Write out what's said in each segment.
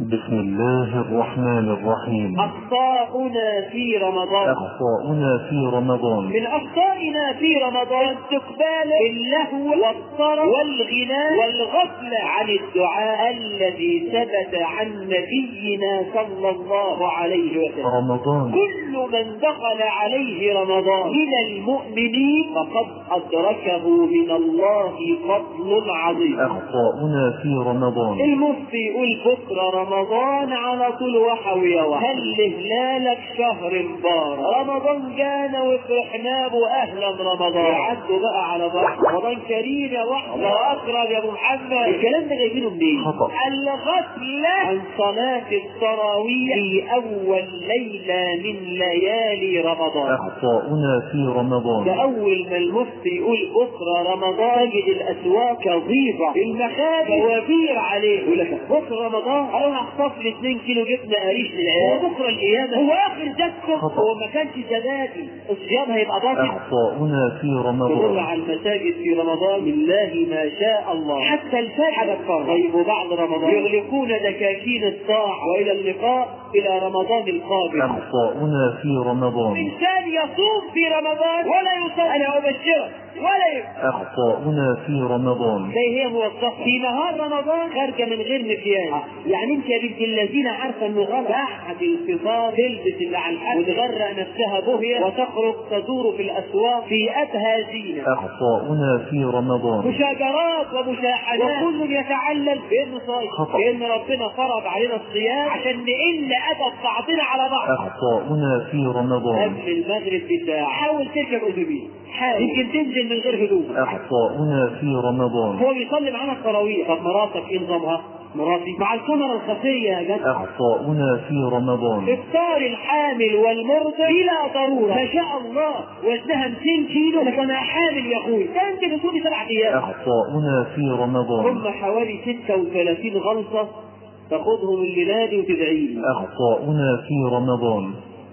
بسم الله الرحمن الرحيم أخطاؤنا في رمضان أخطاؤنا في رمضان من أخطائنا في رمضان استقبال اللهو والطرب والغناء والغفلة عن الدعاء الذي ثبت عن نبينا صلى الله عليه وسلم رمضان كل من دخل عليه رمضان من المؤمنين فقد أدركه من الله فضل عظيم أخطاؤنا في رمضان المفتي يقول بكرة رمضان على طول وحوي هل هلالك شهر مبارك رمضان جانا وفرحنا به أهلا رمضان عدوا بقى على بعض رمضان كريم يا واحد الله أكرم يا أبو محمد الكلام ده جايبينه منين؟ خطأ. الغفلة عن صلاة التراويح في أول ليلة من ليالي رمضان أخطاؤنا في ده رمضان أول ما المفتي يقول بكرة رمضان تجد الأسواق كظيفة المخابز وفير عليه يقول لك بكرة رمضان أروح أخطف لي 2 كيلو جبنة قريش للعيال بكرة القيامة هو آخر دكة خطأ. هو ما كانش زبادي الصيام هيبقى باطل أخطاؤنا في تمر رمضان على المساجد في رمضان لله ما شاء الله حتى الفجر طيب بعد رمضان يغلقون دكاكين الطاعة وإلى اللقاء إلى رمضان القادم أخطاؤنا في رمضان إنسان يصوم في رمضان ولا يصلي أنا أبشرك ولا يفطر أخطاؤنا في رمضان زي هي موظفة في نهار رمضان خارجة من غير مكياج يعني انت يا بنت الذين عارفة انه غلط بعد الفطار تلبس اللي على الحد وتغرق نفسها بهية وتخرج تدور في الاسواق في ابهى زينة أخطاؤنا في رمضان مشاجرات ومشاحنات وكل يتعلل بانه صايم خطأ. بان ربنا فرض علينا الصيام عشان نقل ادب بعضنا على بعض أخطاؤنا في رمضان قبل المغرب بساعة حاول تركب اتوبيس حاول يمكن تنزل من غير هدوء أخطاؤنا في رمضان هو بيصلي معانا التراويح طب مراتك ايه نظامها؟ مراتي مع الكاميرا الخفيه يا جدع أخطاؤنا في رمضان افطار الحامل والمرضع بلا ضروره ما شاء الله وزنها 200 كيلو لكن انا حامل يا اخوي ده انت بتقولي سبع ايام أخطاؤنا في رمضان هم حوالي 36 غلطه تاخدهم الليلادي وتدعي لي أخطاؤنا في رمضان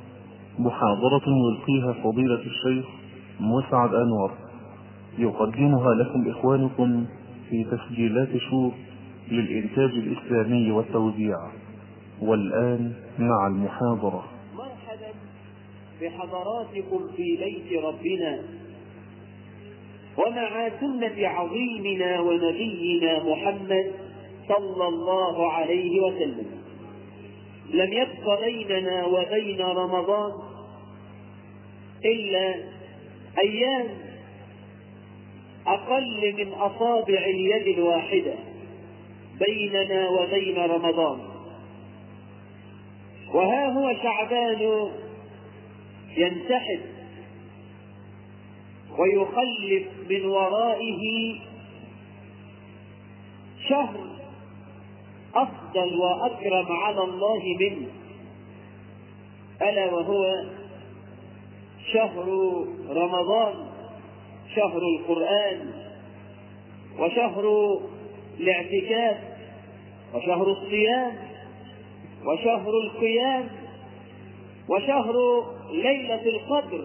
محاضرة يلقيها فضيلة الشيخ مسعد أنور يقدمها لكم إخوانكم في تسجيلات شور للإنتاج الإسلامي والتوزيع والآن مع المحاضرة مرحبا بحضراتكم في بيت ربنا ومع سنة عظيمنا ونبينا محمد صلى الله عليه وسلم لم يبق بيننا وبين رمضان إلا أيام أقل من أصابع اليد الواحدة بيننا وبين رمضان وها هو شعبان ينسحب ويخلف من ورائه شهر أفضل وأكرم على الله منه ألا وهو شهر رمضان شهر القرآن وشهر الاعتكاف وشهر الصيام وشهر القيام وشهر ليلة القدر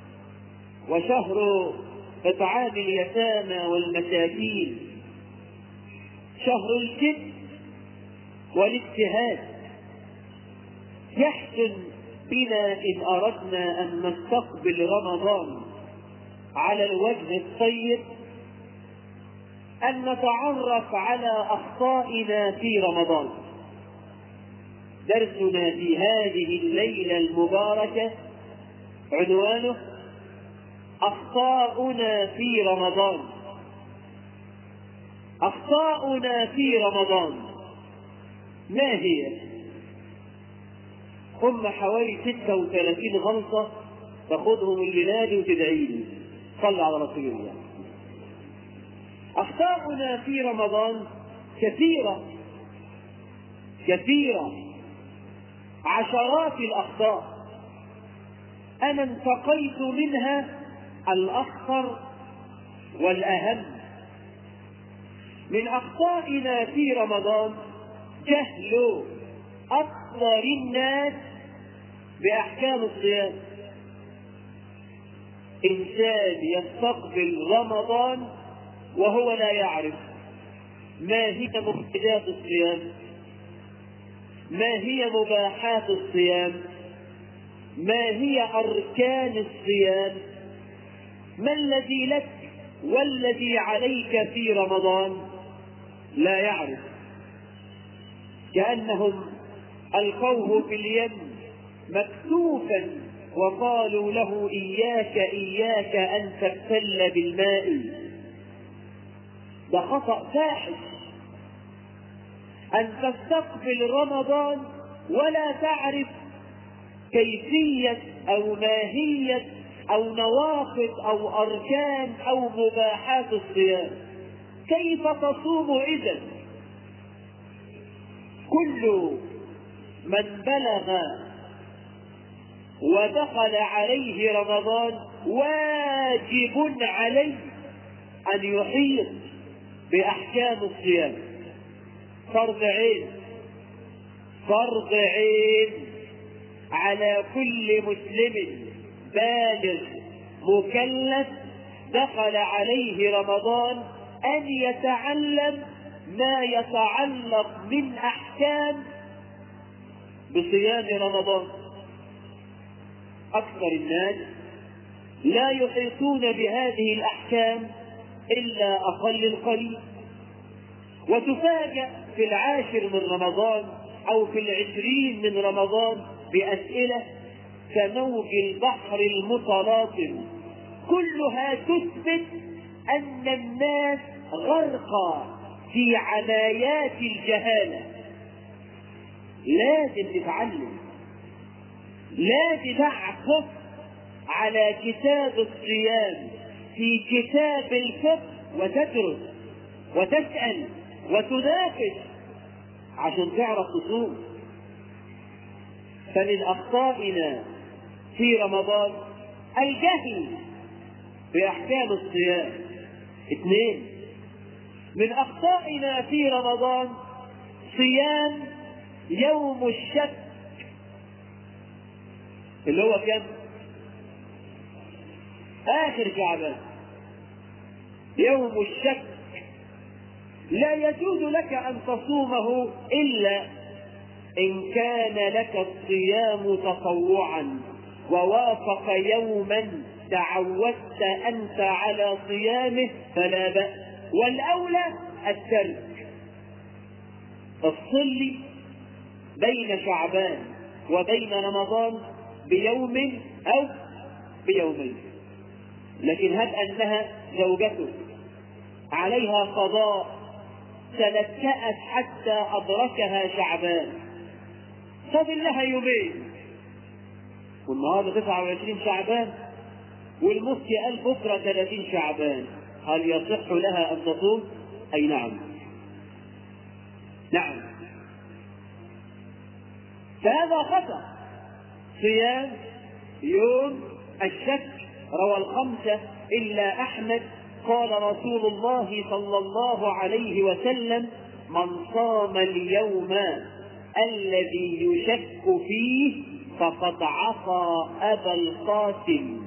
وشهر إطعام اليتامى والمساكين شهر الجد والاجتهاد يحسن بنا إن أردنا أن نستقبل رمضان على الوجه الطيب أن نتعرف على أخطائنا في رمضان درسنا في هذه الليلة المباركة عنوانه أخطاؤنا في رمضان أخطاؤنا في رمضان ما هي؟ هم حوالي 36 غلطة تاخدهم الليلاد وتدعي لي صل على رسول الله أخطاؤنا في رمضان كثيرة كثيرة عشرات الأخطاء أنا انتقيت منها الأخطر والأهم من أخطائنا في رمضان جهل أكثر الناس بأحكام الصيام إنسان يستقبل رمضان وهو لا يعرف ما هي مبتدات الصيام ما هي مباحات الصيام ما هي أركان الصيام ما الذي لك والذي عليك في رمضان لا يعرف كأنهم ألقوه في اليم مكتوفا وقالوا له إياك إياك أن تبتل بالماء ده خطأ فاحش أن تستقبل رمضان ولا تعرف كيفية أو ماهية أو نواقض أو أركان أو مباحات الصيام كيف تصوم إذا كل من بلغ ودخل عليه رمضان واجب عليه أن يحيط بأحكام الصيام فرض عين فرض عين على كل مسلم بالغ مكلف دخل عليه رمضان أن يتعلم ما يتعلق من أحكام بصيام رمضان أكثر الناس لا يحيطون بهذه الأحكام إلا أقل القليل وتفاجأ في العاشر من رمضان أو في العشرين من رمضان بأسئلة كموج البحر المتلاطم كلها تثبت أن الناس غرقى في عمايات الجهالة لازم تتعلم لازم تعكف على كتاب الصيام في كتاب الفقه وتدرس وتسأل وتناقش عشان تعرف تصوم فمن أخطائنا في رمضان الجهل بأحكام الصيام اثنين من أخطائنا في رمضان صيام يوم الشك اللي هو كم؟ آخر شعبان يوم الشك لا يجوز لك أن تصومه إلا إن كان لك الصيام تطوعا ووافق يوما تعودت أنت على صيامه فلا بأس والأولى الترك افصل بين شعبان وبين رمضان بيوم أو بيومين لكن هب أنها زوجته عليها قضاء تلكأت حتى أدركها شعبان فاضل لها يومين والنهارده 29 شعبان والمفتي قال بكره 30 شعبان هل يصح لها ان تصوم؟ اي نعم. نعم. فهذا خطأ صيام يوم الشك روى الخمسة إلا أحمد قال رسول الله صلى الله عليه وسلم من صام اليوم الذي يشك فيه فقد عصى أبا القاسم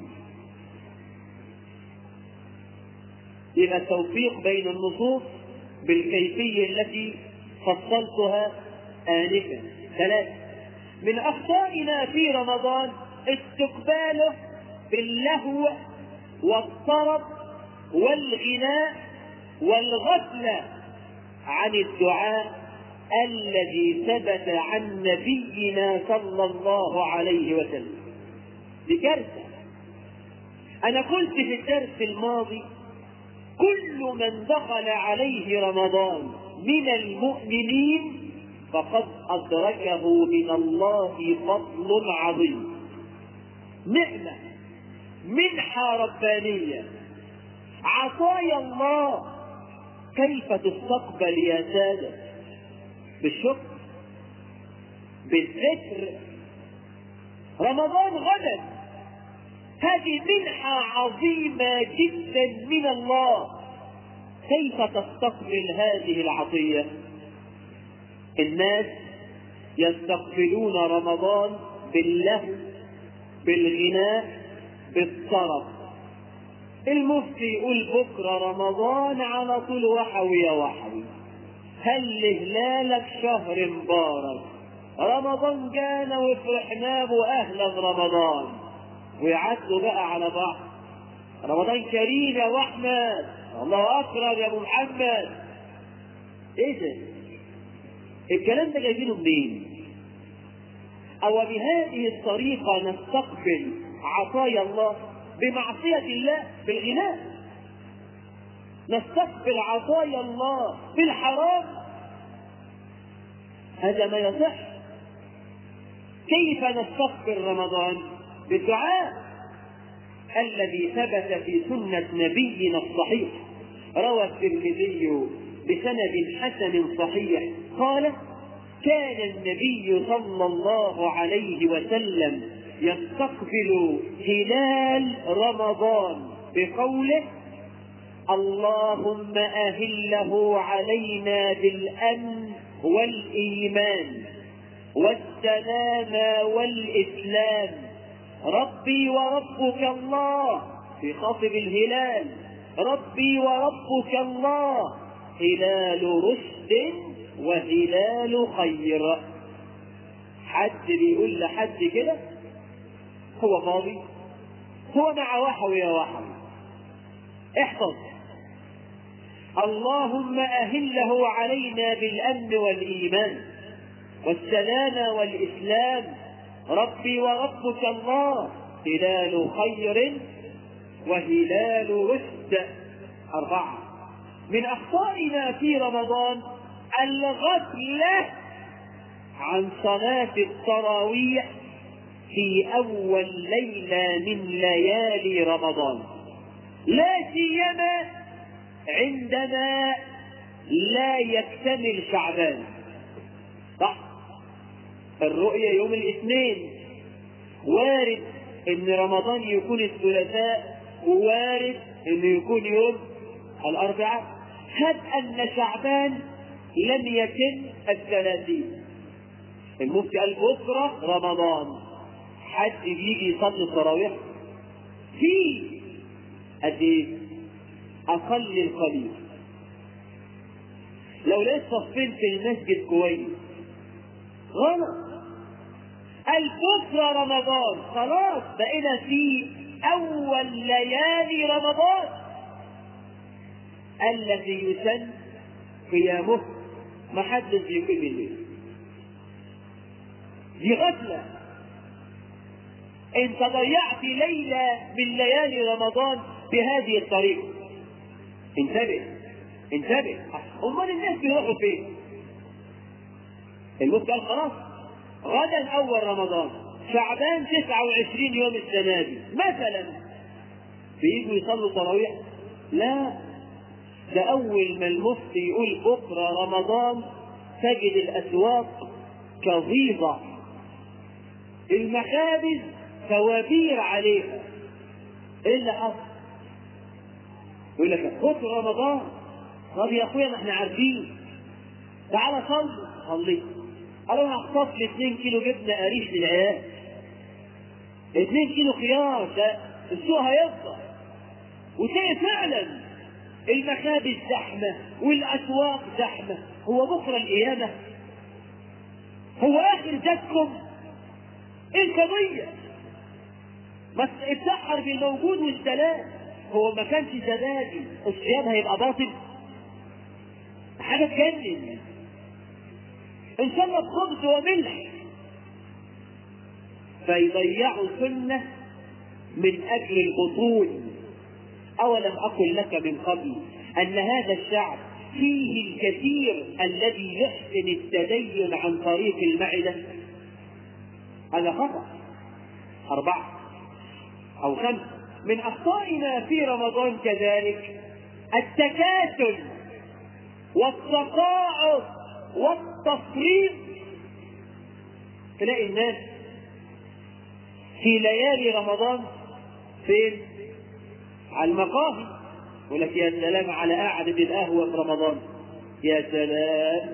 يبقى التوفيق بين النصوص بالكيفية التي فصلتها آنفا ثلاثة من أخطائنا في رمضان استقباله باللهو والطرب والغناء والغفلة عن الدعاء الذي ثبت عن نبينا صلى الله عليه وسلم دي كارثة أنا قلت في الدرس الماضي كل من دخل عليه رمضان من المؤمنين فقد أدركه من الله فضل عظيم نعمة منحة ربانية عطايا الله كيف تستقبل يا سادة بالشكر بالذكر رمضان غدا هذه منحة عظيمة جدا من الله كيف تستقبل هذه العطية الناس يستقبلون رمضان باللهو بالغناء بالطرب المفتي يقول بكرة رمضان على طول وحوي يا وحوي هل هلالك شهر مبارك رمضان جانا وفرحنا به اهلا رمضان ويعدوا بقى على بعض رمضان كريم يا ابو احمد الله اكرم يا ابو محمد ايه ده الكلام ده جايبينه منين او بهذه الطريقه نستقبل عطايا الله بمعصيه الله بالغناء نستقبل عطايا الله بالحرام هذا ما يصح كيف نستقبل رمضان بالدعاء الذي ثبت في سنة نبينا الصحيح روى الترمذي بسند حسن صحيح قال كان النبي صلى الله عليه وسلم يستقبل هلال رمضان بقوله اللهم أهله علينا بالأمن والإيمان والسلام والإسلام ربي وربك الله في خاطب الهلال ربي وربك الله هلال رشد وهلال خير حد بيقول لحد كده هو فاضي هو مع وحوي يا وحوي احفظ اللهم أهله علينا بالأمن والإيمان والسلام والإسلام ربي وربك الله هلال خير وهلال رشد أربعة من أخطائنا في رمضان الغفلة عن صلاة التراويح في أول ليلة من ليالي رمضان لا سيما عندما لا يكتمل شعبان صح الرؤية يوم الاثنين وارد ان رمضان يكون الثلاثاء ووارد انه يكون يوم الاربعاء هب ان شعبان لم يتم الثلاثين المفتي قال بكره رمضان حد بيجي يصلي التراويح في قد ايه؟ اقل القليل لو لقيت صفين في المسجد كويس غلط البكرة رمضان خلاص بقينا في أول ليالي رمضان الذي يسن قيامه ما حدش يقيم الليل دي غفلة انت ضيعت ليلة من ليالي رمضان بهذه الطريقة انتبه انتبه امال الناس بيروحوا فين المفتي قال خلاص غدا اول رمضان شعبان 29 يوم السنه دي مثلا بييجوا يصلوا تراويح لا ده اول ما المفتي يقول بكره رمضان تجد الاسواق كظيظه المخابز توابير عليها ايه اللي حصل؟ يقول لك بكره رمضان طب يا اخويا ما احنا عارفين تعالى صلي صلي قالوا انا هخطف لي 2 كيلو جبنه قريش للعيال 2 كيلو خيار ده السوق هيفضل وتلاقي فعلا المخابز زحمه والاسواق زحمه هو بكره القيامه هو اخر جدكم ايه القضيه بس اتسحر بالموجود والسلام هو ما كانش زبادي الصيام هيبقى باطل حاجه تجنن ان شاء الله بخبز وملح فيضيعوا سنه من اجل البطون اولم اقل لك من قبل ان هذا الشعب فيه الكثير الذي يحسن التدين عن طريق المعده هذا خطا اربعه او خمسه من اخطائنا في رمضان كذلك التكاسل والتقاعد والتفريط تلاقي الناس في ليالي رمضان فين؟ على المقاهي يقول لك يا سلام على قعدة القهوة في رمضان يا سلام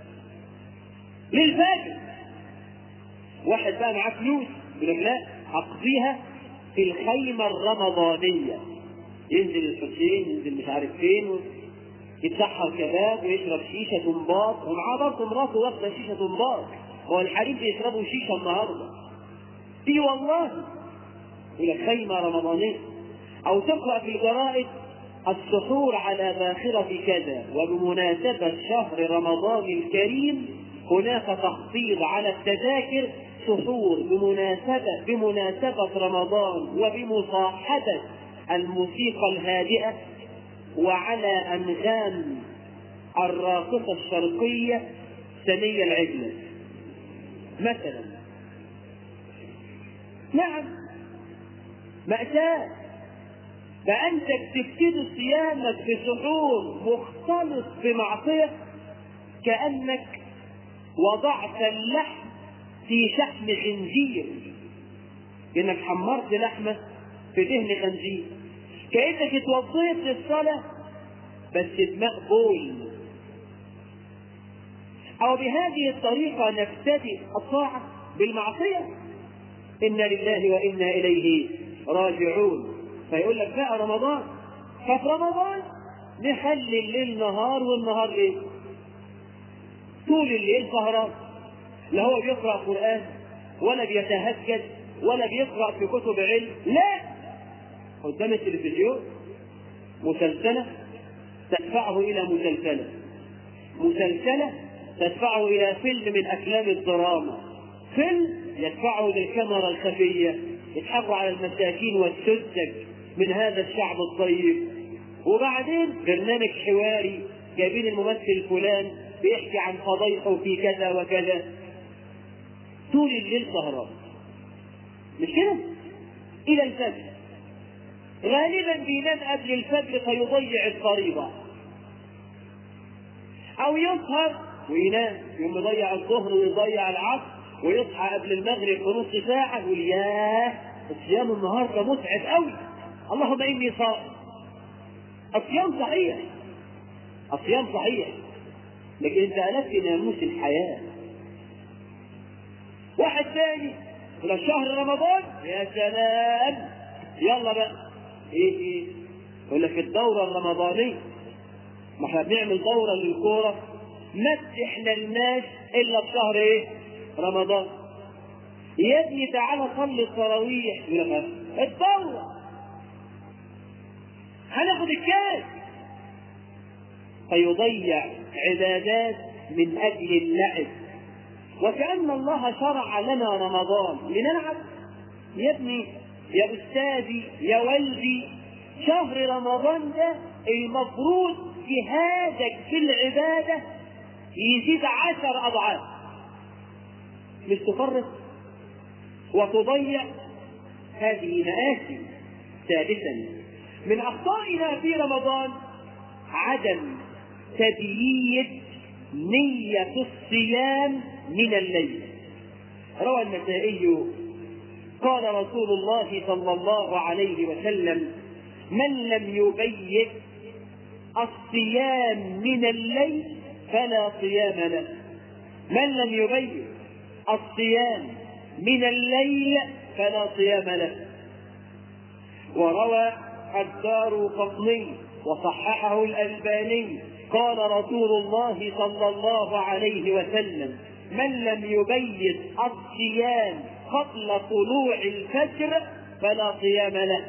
للفجر واحد بقى معاه فلوس يقول لك لا اقضيها في الخيمة الرمضانية ينزل الحسين ينزل مش عارف فين يتسحر كباب ويشرب شيشة انباط ومعاه برضه مراته واخدة شيشة انباط هو الحريم بيشربوا شيشه النهارده في والله يقول لك خيمه رمضانيه او تقرا في الجرائد السحور على باخرة كذا وبمناسبة شهر رمضان الكريم هناك تخفيض على التذاكر سحور بمناسبة بمناسبة رمضان وبمصاحبة الموسيقى الهادئة وعلى أنغام الراقصة الشرقية سنية العجلة مثلا نعم مأساة فأنت تبتدي صيامك بسحور مختلط بمعصية كأنك وضعت اللحم في شحم خنزير كأنك حمرت لحمة في دهن خنزير كأنك اتوضيت للصلاة بس دماغ بول أو بهذه الطريقة نبتدئ الطاعة بالمعصية إنا لله وإنا إليه راجعون فيقول لك بقى رمضان ففي رمضان نخلي الليل نهار والنهار ليل طول الليل سهران لا هو بيقرأ قرآن ولا بيتهجد ولا بيقرأ في كتب علم لا قدام التلفزيون مسلسلة تدفعه إلى مسلسلة مسلسلة تدفعه إلى فيلم من أفلام الدراما فيلم يدفعه للكاميرا الخفية يضحكوا على المساكين والسذج من هذا الشعب الطيب وبعدين برنامج حواري جايبين الممثل فلان بيحكي عن فضيحه في كذا وكذا طول الليل سهران مش كده؟ إلى الفجر غالبا بينام قبل الفجر فيضيع الفريضة أو يسهر وينام يوم يضيع الظهر ويضيع العصر ويصحى قبل المغرب بنص ساعة يقول ياه الصيام النهارده متعب قوي اللهم إني صائم الصيام صحيح الصيام صحيح لكن انت ألفت ناموس الحياة واحد ثاني يقول شهر رمضان يا سلام يلا بقى ايه ايه يقول لك الدورة الرمضانية ما احنا بنعمل دورة للكورة ما تحللناش الا في شهر ايه رمضان يا ابني تعالى صلي التراويح يقول لك الدورة هناخد الكاس فيضيع عبادات من اجل اللعب وكأن الله شرع لنا رمضان لنلعب يا ابني يا أستاذي يا والدي شهر رمضان ده المفروض جهادك في العبادة يزيد عشر أضعاف مش تفرط وتضيع هذه مآسي ثالثا من أخطائنا في رمضان عدم تبييت نية الصيام من الليل روى النسائي قال رسول الله صلى الله عليه وسلم من لم يبيت الصيام من الليل فلا صيام له من لم يبيت الصيام من الليل فلا صيام له وروى الدار قطني وصححه الألباني قال رسول الله صلى الله عليه وسلم من لم يبيت الصيام قبل طلوع الفجر فلا صيام له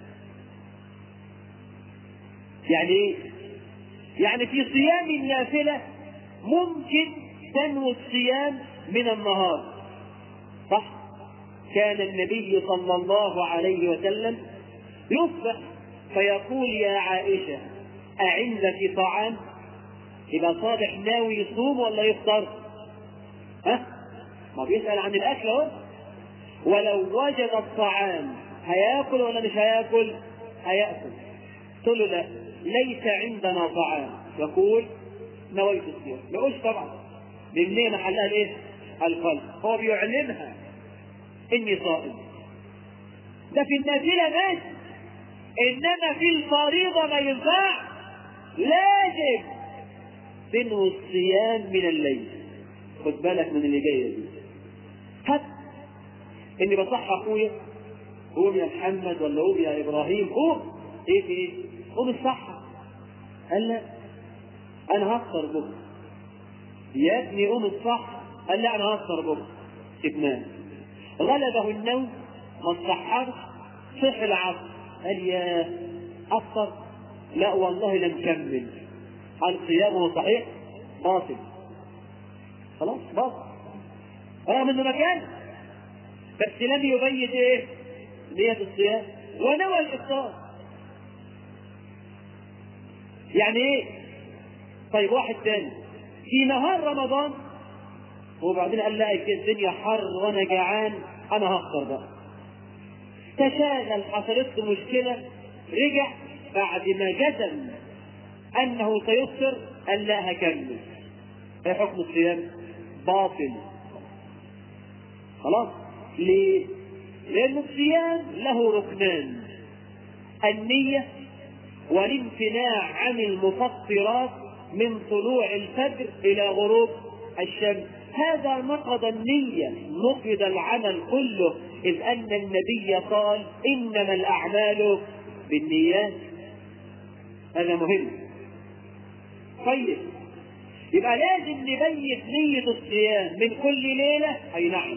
يعني ايه يعني في صيام النافلة ممكن تنوي الصيام من النهار صح كان النبي صلى الله عليه وسلم يصبح فيقول يا عائشة أعندك طعام يبقى صالح ناوي يصوم ولا يفطر ها ما بيسأل عن الأكل اهو ولو وجد الطعام هياكل ولا مش هياكل هياكل قلت له لا ليس عندنا طعام يقول نويت الصيام ما يقولش طبعا لان محلها الايه القلب هو بيعلنها اني صائم ده في النافله ماشي انما في الفريضه ما ينفع لازم تنوي الصيام من الليل خد بالك من اللي جايه دي هات اني بصح اخويا قوم يا محمد ولا قوم يا ابراهيم قوم ايه في ايه قوم الصحة قال لا انا هفطر بكره يا ابني قوم الصح قال لا انا هفطر بكره سيبناه غلبه النوم ما استحرش صح العصر قال يا افطر لا والله لم كمل هل صيامه صحيح باطل خلاص باطل رغم انه مكان بس لم يبين ايه نية الصيام ونوى الافطار يعني ايه طيب واحد تاني في نهار رمضان وبعدين قال لا الدنيا حر وانا جعان انا هفطر بقى تشاغل حصلت له مشكله رجع بعد ما جزم انه سيفطر قال لا هكمل ايه حكم الصيام باطل خلاص ليه لان الصيام له ركنان النيه والامتناع عن المفطرات من طلوع الفجر الى غروب الشمس هذا نقض النية نقض العمل كله إذ أن النبي قال إنما الأعمال بالنيات هذا مهم طيب يبقى لازم نبيت نية الصيام من كل ليلة أي نعم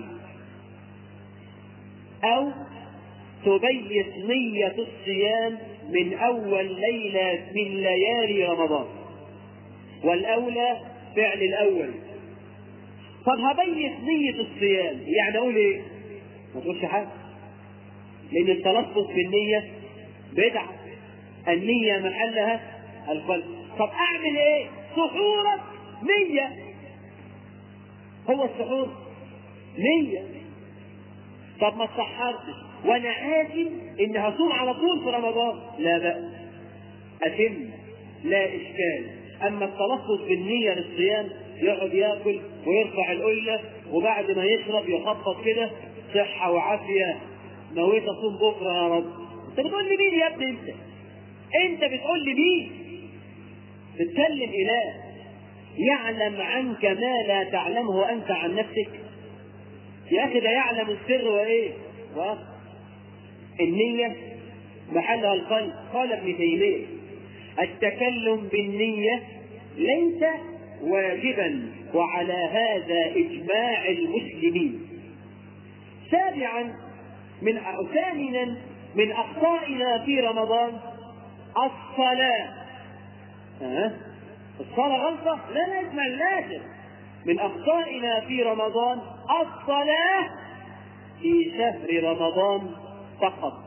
أو تبيت نية الصيام من أول ليلة من ليالي رمضان والأولى فعل الأول طب هبيت نية الصيام يعني أقول إيه؟ ما تقولش حاجة لأن التلفظ بالنية بدعة النية محلها القلب طب أعمل إيه؟ سحورك نية هو السحور نية طب ما تصحرتش وانا عازم ان هصوم على طول في رمضان لا بأس اتم لا اشكال اما التلفظ بالنية للصيام يقعد ياكل ويرفع القلة وبعد ما يشرب يخبط كده صحة وعافية نويت اصوم بكرة يا رب انت بتقول لي مين يا ابني انت انت بتقول لي مين بتكلم اله يعلم عنك ما لا تعلمه انت عن نفسك يا اخي ده يعلم السر وايه واخر النية محلها القلب قال ابن تيمية التكلم بالنية ليس واجبا وعلى هذا إجماع المسلمين سابعا من ثامنا من أخطائنا في رمضان الصلاة أه؟ الصلاة غلطة؟ لا لازم لازم من أخطائنا في رمضان الصلاة في شهر رمضان فقط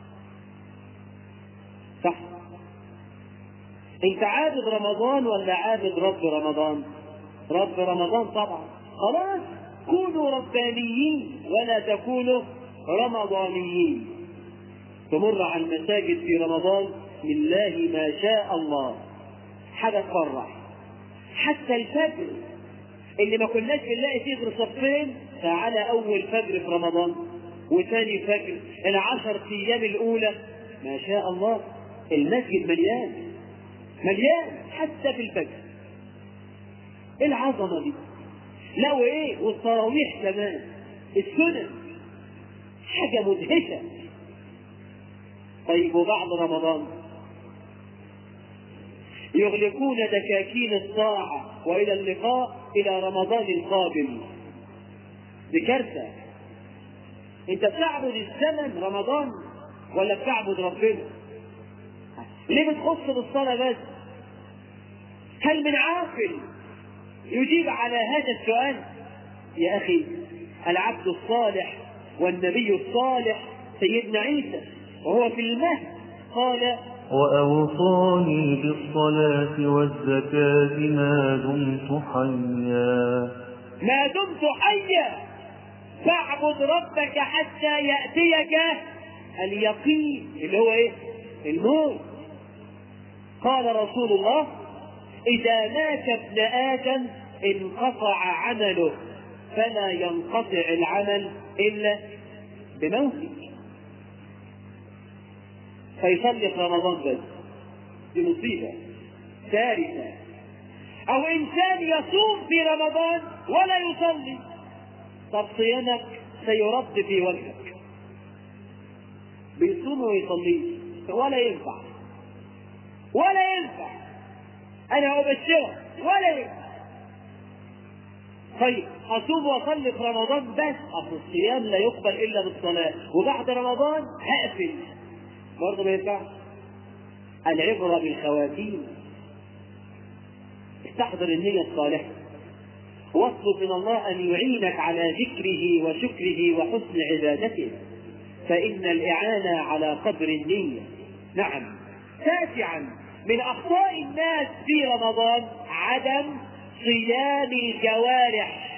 صح انت عابد رمضان ولا عابد رب رمضان رب رمضان طبعا خلاص كونوا ربانيين ولا تكونوا رمضانيين تمر على المساجد في رمضان لله ما شاء الله حاجة تفرح حتى الفجر اللي ما كناش بنلاقي فيه غير صفين تعالى أول فجر في رمضان وثاني فجر العشر أيام الأولى ما شاء الله المسجد مليان مليان حتى في الفجر ايه العظمه دي لا وايه والتراويح كمان السنن حاجه مدهشه طيب وبعد رمضان يغلقون دكاكين الطاعة وإلى اللقاء إلى رمضان القادم بكارثة أنت بتعبد الزمن رمضان ولا بتعبد ربنا؟ ليه بتخص بالصلاة بس؟ هل من عاقل يجيب على هذا السؤال؟ يا أخي العبد الصالح والنبي الصالح سيدنا عيسى وهو في المهد قال وأوصاني بالصلاة والزكاة ما دمت حيا ما دمت حيا فاعبد ربك حتى يأتيك اليقين اللي هو ايه؟ الموت قال رسول الله إذا مات ابن آدم انقطع عمله فلا ينقطع العمل إلا بموته فيصلي في رمضان بس دي مصيبة كارثة أو إنسان يصوم في رمضان ولا يصلي طب صيامك سيرد في وجهك بيصوم ويصليش ولا ينفع ولا ينفع أنا أبشرك ولا ينفع طيب اصوم واصلي في رمضان بس اصل الصيام لا يقبل الا بالصلاه وبعد رمضان هقفل برضه ما ينفعش العبره بالخواتيم استحضر النيه الصالحه واطلب من الله ان يعينك على ذكره وشكره وحسن عبادته فان الاعانه على قدر النيه نعم تاسعا من اخطاء الناس في رمضان عدم صيام الجوارح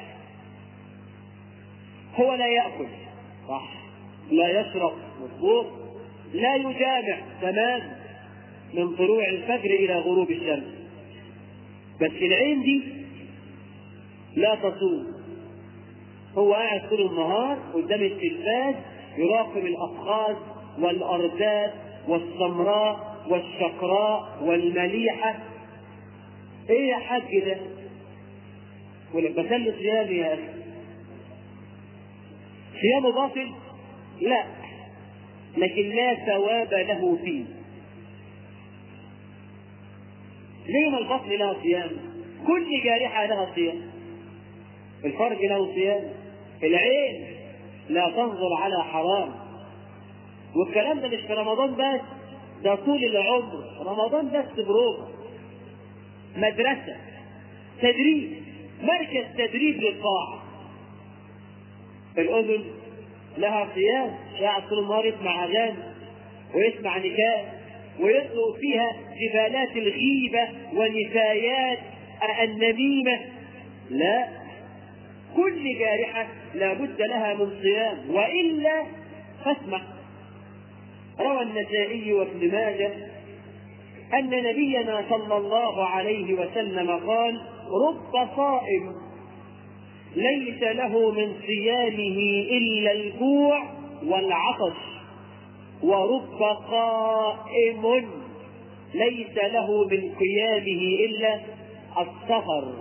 هو لا يأكل صح لا يشرب مظبوط لا يجامع تمام من طلوع الفجر إلى غروب الشمس بس العين دي لا تصوم هو قاعد طول النهار قدام التلفاز يراقب الأفخاذ والأرداد والسمراء والشقراء والمليحة ايه يا حاج ده؟ يقول لك بسلي صيامي يا اخي صيامه باطل؟ لا لكن لا ثواب له فيه زي ما البطن له صيام كل جارحة لها صيام الفرج له صيام العين لا تنظر على حرام والكلام ده مش في رمضان بس ده طول العمر رمضان بس بروفه مدرسة تدريب مركز تدريب للطاعة الأذن لها صيام قاعد طول النهار يسمع أغاني ويسمع نكاح ويطلق فيها جبالات الغيبة ونفايات النميمة لا كل جارحة لابد لها من صيام وإلا فاسمع روى النسائي وابن ماجه أن نبينا صلى الله عليه وسلم قال رب صائم ليس له من صيامه إلا الجوع والعطش ورب قائم ليس له من قيامه إلا السهر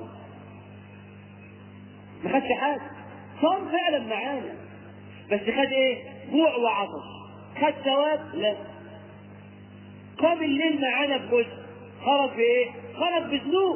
ما خدش حاجة صام فعلا معانا بس خد ايه؟ جوع وعطش خد ثواب؟ لا قام الليل معانا بجزء خرج بايه؟ خرج بذنوب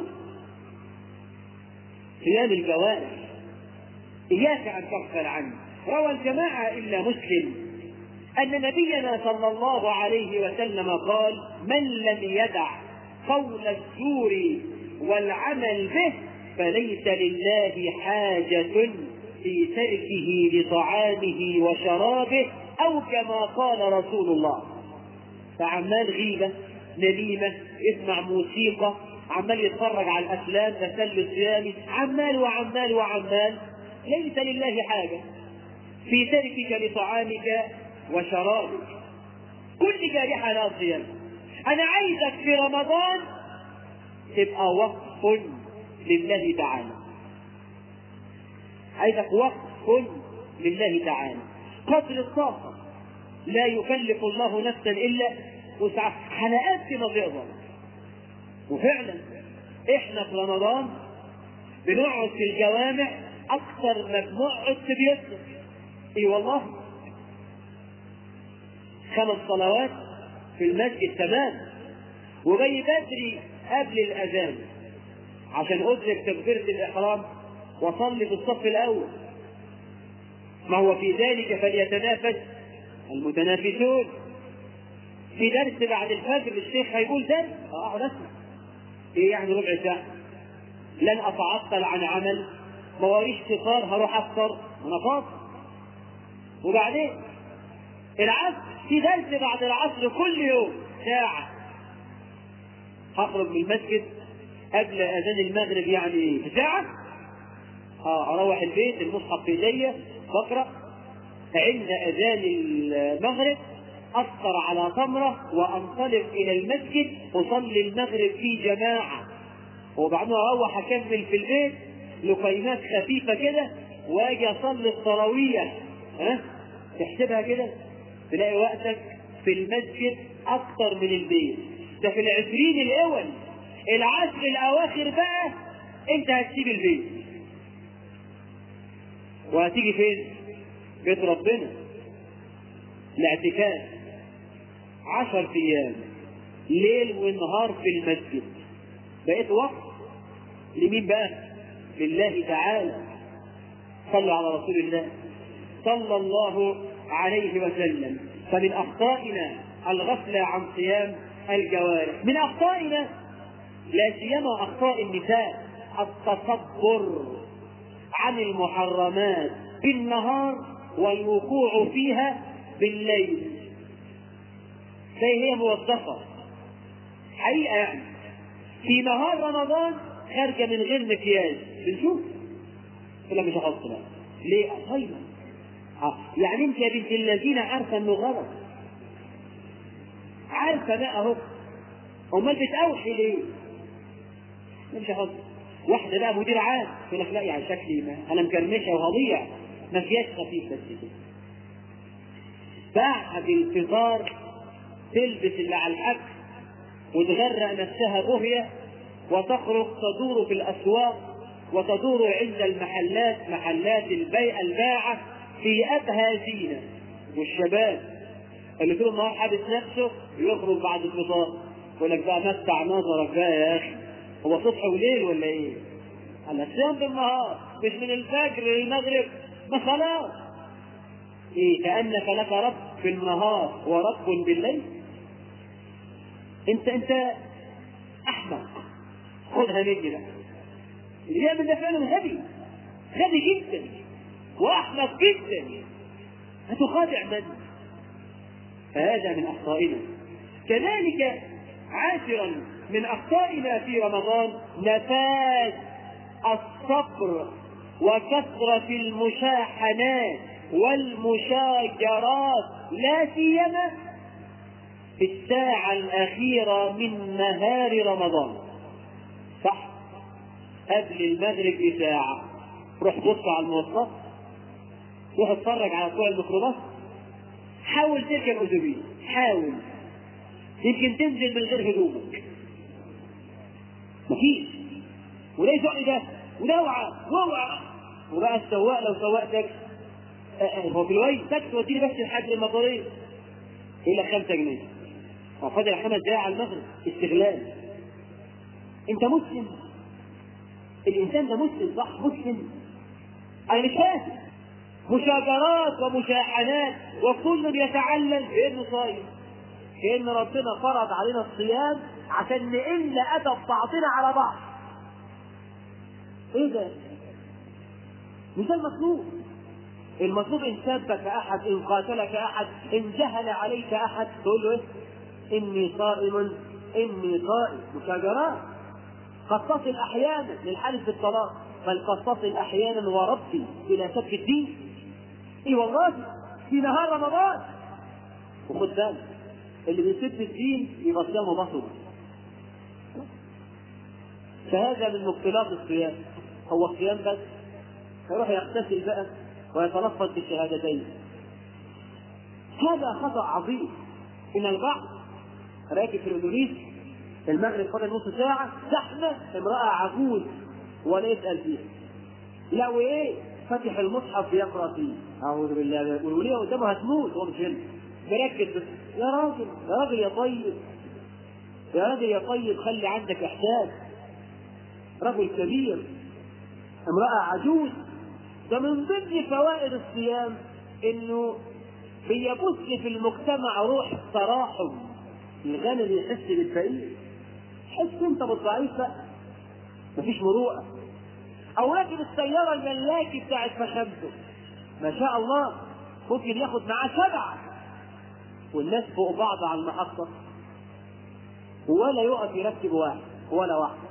صيام الجوارح إياك أن تغفل عنه روى الجماعة إلا مسلم أن نبينا صلى الله عليه وسلم قال من لم يدع قول الزور والعمل به فليس لله حاجة في تركه لطعامه وشرابه أو كما قال رسول الله فعمال غيبة نميمة يسمع موسيقى عمال يتفرج على الأفلام تسلي صيامي عمال وعمال وعمال ليس لله حاجة في تركك لطعامك وشرابك كل جارحة لا صيام أنا عايزك في رمضان تبقى وقف لله تعالى عايزك وقف لله تعالى قدر الطاقة لا يكلف الله نفسا إلا وسعها حلقات كما تقدر وفعلا احنا في رمضان بنقعد في الجوامع اكثر ما بنقعد في بيوتنا اي والله خمس صلوات في المسجد تمام وجاي بدري قبل الاذان عشان ادرك تكبيره الاحرام واصلي في الصف الاول ما هو في ذلك فليتنافس المتنافسون في درس بعد الفجر الشيخ هيقول درس اقعد اسمع ايه يعني ربع ساعه لن اتعطل عن عمل ما وريش فطار هروح افطر انا فاضي وبعدين العصر في درس بعد العصر كل يوم ساعة هخرج من المسجد قبل اذان المغرب يعني ساعة اه اروح البيت المصحف في ايديا بقرا عند اذان المغرب افطر على تمرة وانطلق الى المسجد اصلي المغرب في جماعة وبعدين اروح اكمل في البيت لقيمات خفيفة كده واجي اصلي التراويح ها تحسبها كده تلاقي وقتك في المسجد اكتر من البيت ده في العشرين الاول العشر الاواخر بقى انت هتسيب البيت وهتيجي فين بيت ربنا الاعتكاف عشر ايام ليل ونهار في المسجد بقيت وقت لمين بقى لله تعالى صلوا على رسول الله صلى الله عليه وسلم فمن أخطائنا الغفلة عن صيام الجوارح من أخطائنا لا سيما أخطاء النساء التصبر عن المحرمات بالنهار والوقوع فيها بالليل زي هي موظفة حقيقة يعني في نهار رمضان خارجة من غير مكياج بنشوف ولا مش هحط بقى ليه؟ طيب آه. يعني انت يا بنت الذين عارفة انه غلط عارفة بقى اهو امال بتأوحي ليه؟ مش هحط واحدة بقى مدير عام تقول لك لا يعني شكلي ما انا مكرمشة وهضيع مكياج خفيف بس كده بعد الفطار تلبس اللي على الاكل وتغرق نفسها بهية وتخرج تدور في الاسواق وتدور عند المحلات محلات البيع الباعة في أبهى زينة والشباب اللي طول النهار حابس نفسه يخرج بعد الفطار يقول لك بقى متع نظرك بقى يا أخي هو صبح وليل ولا إيه؟ على الصيام بالنهار مش من الفجر للمغرب ما خلاص إيه كأنك لك رب في النهار ورب بالليل أنت أنت أحمق خدها مني بقى اللي يعمل ده فعلا غبي غبي جدا واحمق جدا هتخادع من فهذا من اخطائنا كذلك عاشرا من اخطائنا في رمضان نفاذ الصبر وكثرة المشاحنات والمشاجرات لا سيما في الساعة الأخيرة من نهار رمضان صح قبل المغرب بساعة روح بص على المواصلات روح اتفرج على طول الميكروباص حاول تركب اتوبيس حاول يمكن تنزل من غير هدومك مفيش وده يزق ده وده اوعى واوعى وبقى السواق لو سواق تاكسي هو في الوقت تاكسي وديني بس لحد المطاريه يقول لك 5 جنيه هو فاضل خمس دقايق على المغرب استغلال انت مسلم الانسان ده مسلم صح مسلم انا مش فاهم مشاجرات ومشاحنات وكل يتعلم كانه صايم كان ربنا فرض علينا الصيام عشان نقل ادب بعضنا على بعض ايه ده مش ده المطلوب المطلوب ان سبك احد ان قاتلك احد ان جهل عليك احد تقول له ايه اني صائم اني صائم مشاجرات قد تصل احيانا للحلف بالطلاق بل قد تصل احيانا وربي الى سفك الدين اي والله في نهار رمضان وخد بالك اللي بيسد الدين يبقى صيامه بطل فهذا من مبطلات الصيام هو الصيام بس يروح يغتسل بقى ويتلفظ بالشهادتين هذا خطأ عظيم إن البعض راكب في الأتوبيس المغرب فاضل نص ساعة زحمة امرأة عجوز ولا يسأل فيها لا وإيه فتح المصحف بيقرأ فيه أعوذ بالله والولية قدامه هتموت هو مش هنا مركز بس يا راجل يا راجل يا طيب يا راجل يا طيب خلي عندك إحساس رجل كبير امرأة عجوز ده من ضمن فوائد الصيام انه بيبث في المجتمع روح التراحم الغني يحس بالفقير حس انت بالضعيف بقى مفيش مروءة او راكب السيارة الملاكي بتاعت فخامته ما شاء الله ممكن ياخد معاه سبعة والناس فوق بعض على المحطة ولا يقف يركب واحد ولا واحدة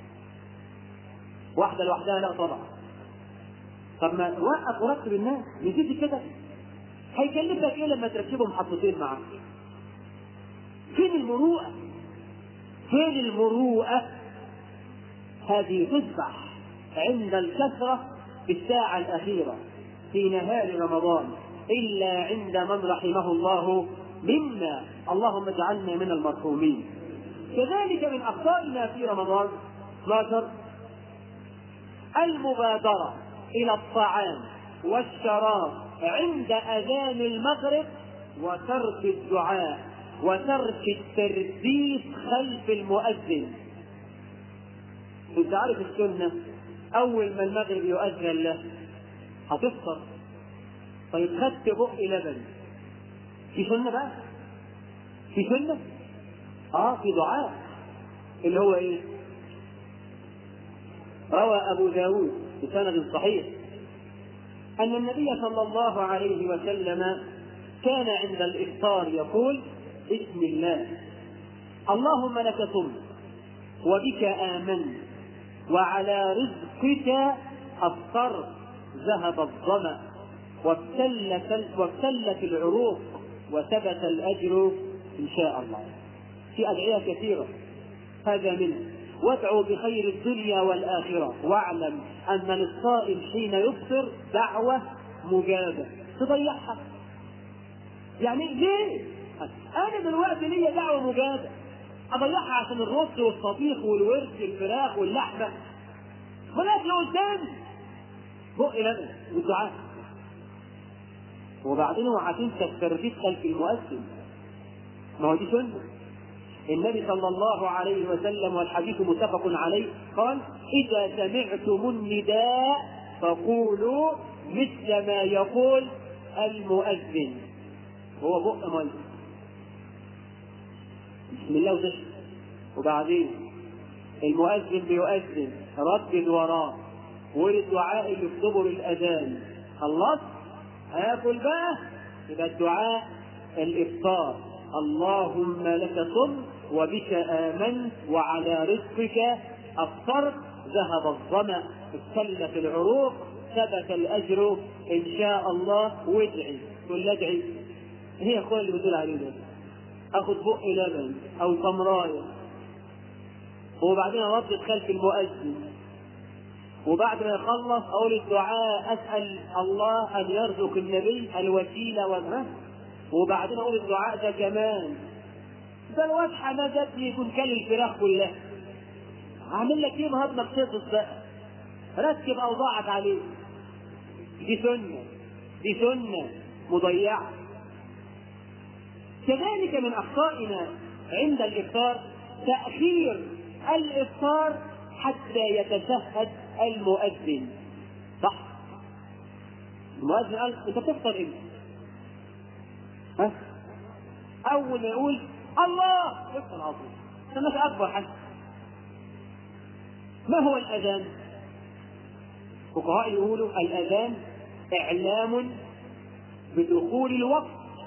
واحدة لوحدها لا طبعا طب ما وقف ورتب الناس نسيت كده هيكلفك ايه لما تركبهم محطتين معاك فين المروءة فين المروءة هذه تذبح عند الكثرة في الساعة الأخيرة في نهار رمضان إلا عند من رحمه الله منا اللهم اجعلنا من المرحومين كذلك من أخطائنا في رمضان 12 المبادرة إلى الطعام والشراب عند أذان المغرب وترك الدعاء وترك الترديد خلف المؤذن انت عارف السنة أول ما المغرب يؤذن له هتفطر طيب خدت بق لبن في سنة بقى في سنة اه في دعاء اللي هو ايه روى ابو داود بسند صحيح ان النبي صلى الله عليه وسلم كان عند الافطار يقول بسم الله اللهم لك صمت وبك امنت وعلى رزقك افطرت ذهب الظما وابتلت وابتلت العروق وثبت الاجر ان شاء الله في ادعيه كثيره هذا منه وادعوا بخير الدنيا والاخره واعلم ان للصائم حين يفطر دعوه مجابه تضيعها يعني ليه؟ انا دلوقتي ليا دعوه مجابه اضيعها عشان الرز والطبيخ والورد الفراخ واللحمه ما الاكل قدامي بق لبن والدعاء وبعدين اوعى تنسى الترغيب خلف المؤذن ما هو دي سنه النبي صلى الله عليه وسلم والحديث متفق عليه قال اذا سمعتم النداء فقولوا مثل ما يقول المؤذن هو بق ميه بسم الله وتشهد وبعدين المؤذن بيؤذن ردد وراه والدعاء اللي في دبر الاذان خلصت هاكل بقى يبقى الدعاء الافطار اللهم لك صم وبك امنت وعلى رزقك افطرت ذهب الظما ابتلت العروق ثبت الاجر ان شاء الله وادعي تقول ادعي هي اخويا اللي بتقول عليه ده اخذ بق لبن او تمرايه وبعدين اردد خلف المؤذن وبعد ما يخلص اقول الدعاء اسال الله ان يرزق النبي الوسيله والها وبعدين اقول الدعاء ده كمان ده الواد حمادتني يكون كل الفراخ كلها عامل لك ايه النهارده بتقصص بقى رتب اوضاعك عليه دي سنه دي سنه مضيعه كذلك من اخطائنا عند الافطار تاخير الافطار حتى يتشهد المؤذن صح المؤذن قال انت تفطر امتى ها اول ما يقول الله يفطر على طول سمك اكبر حاجه ما هو الاذان فقهاء يقولوا الاذان اعلام بدخول الوقت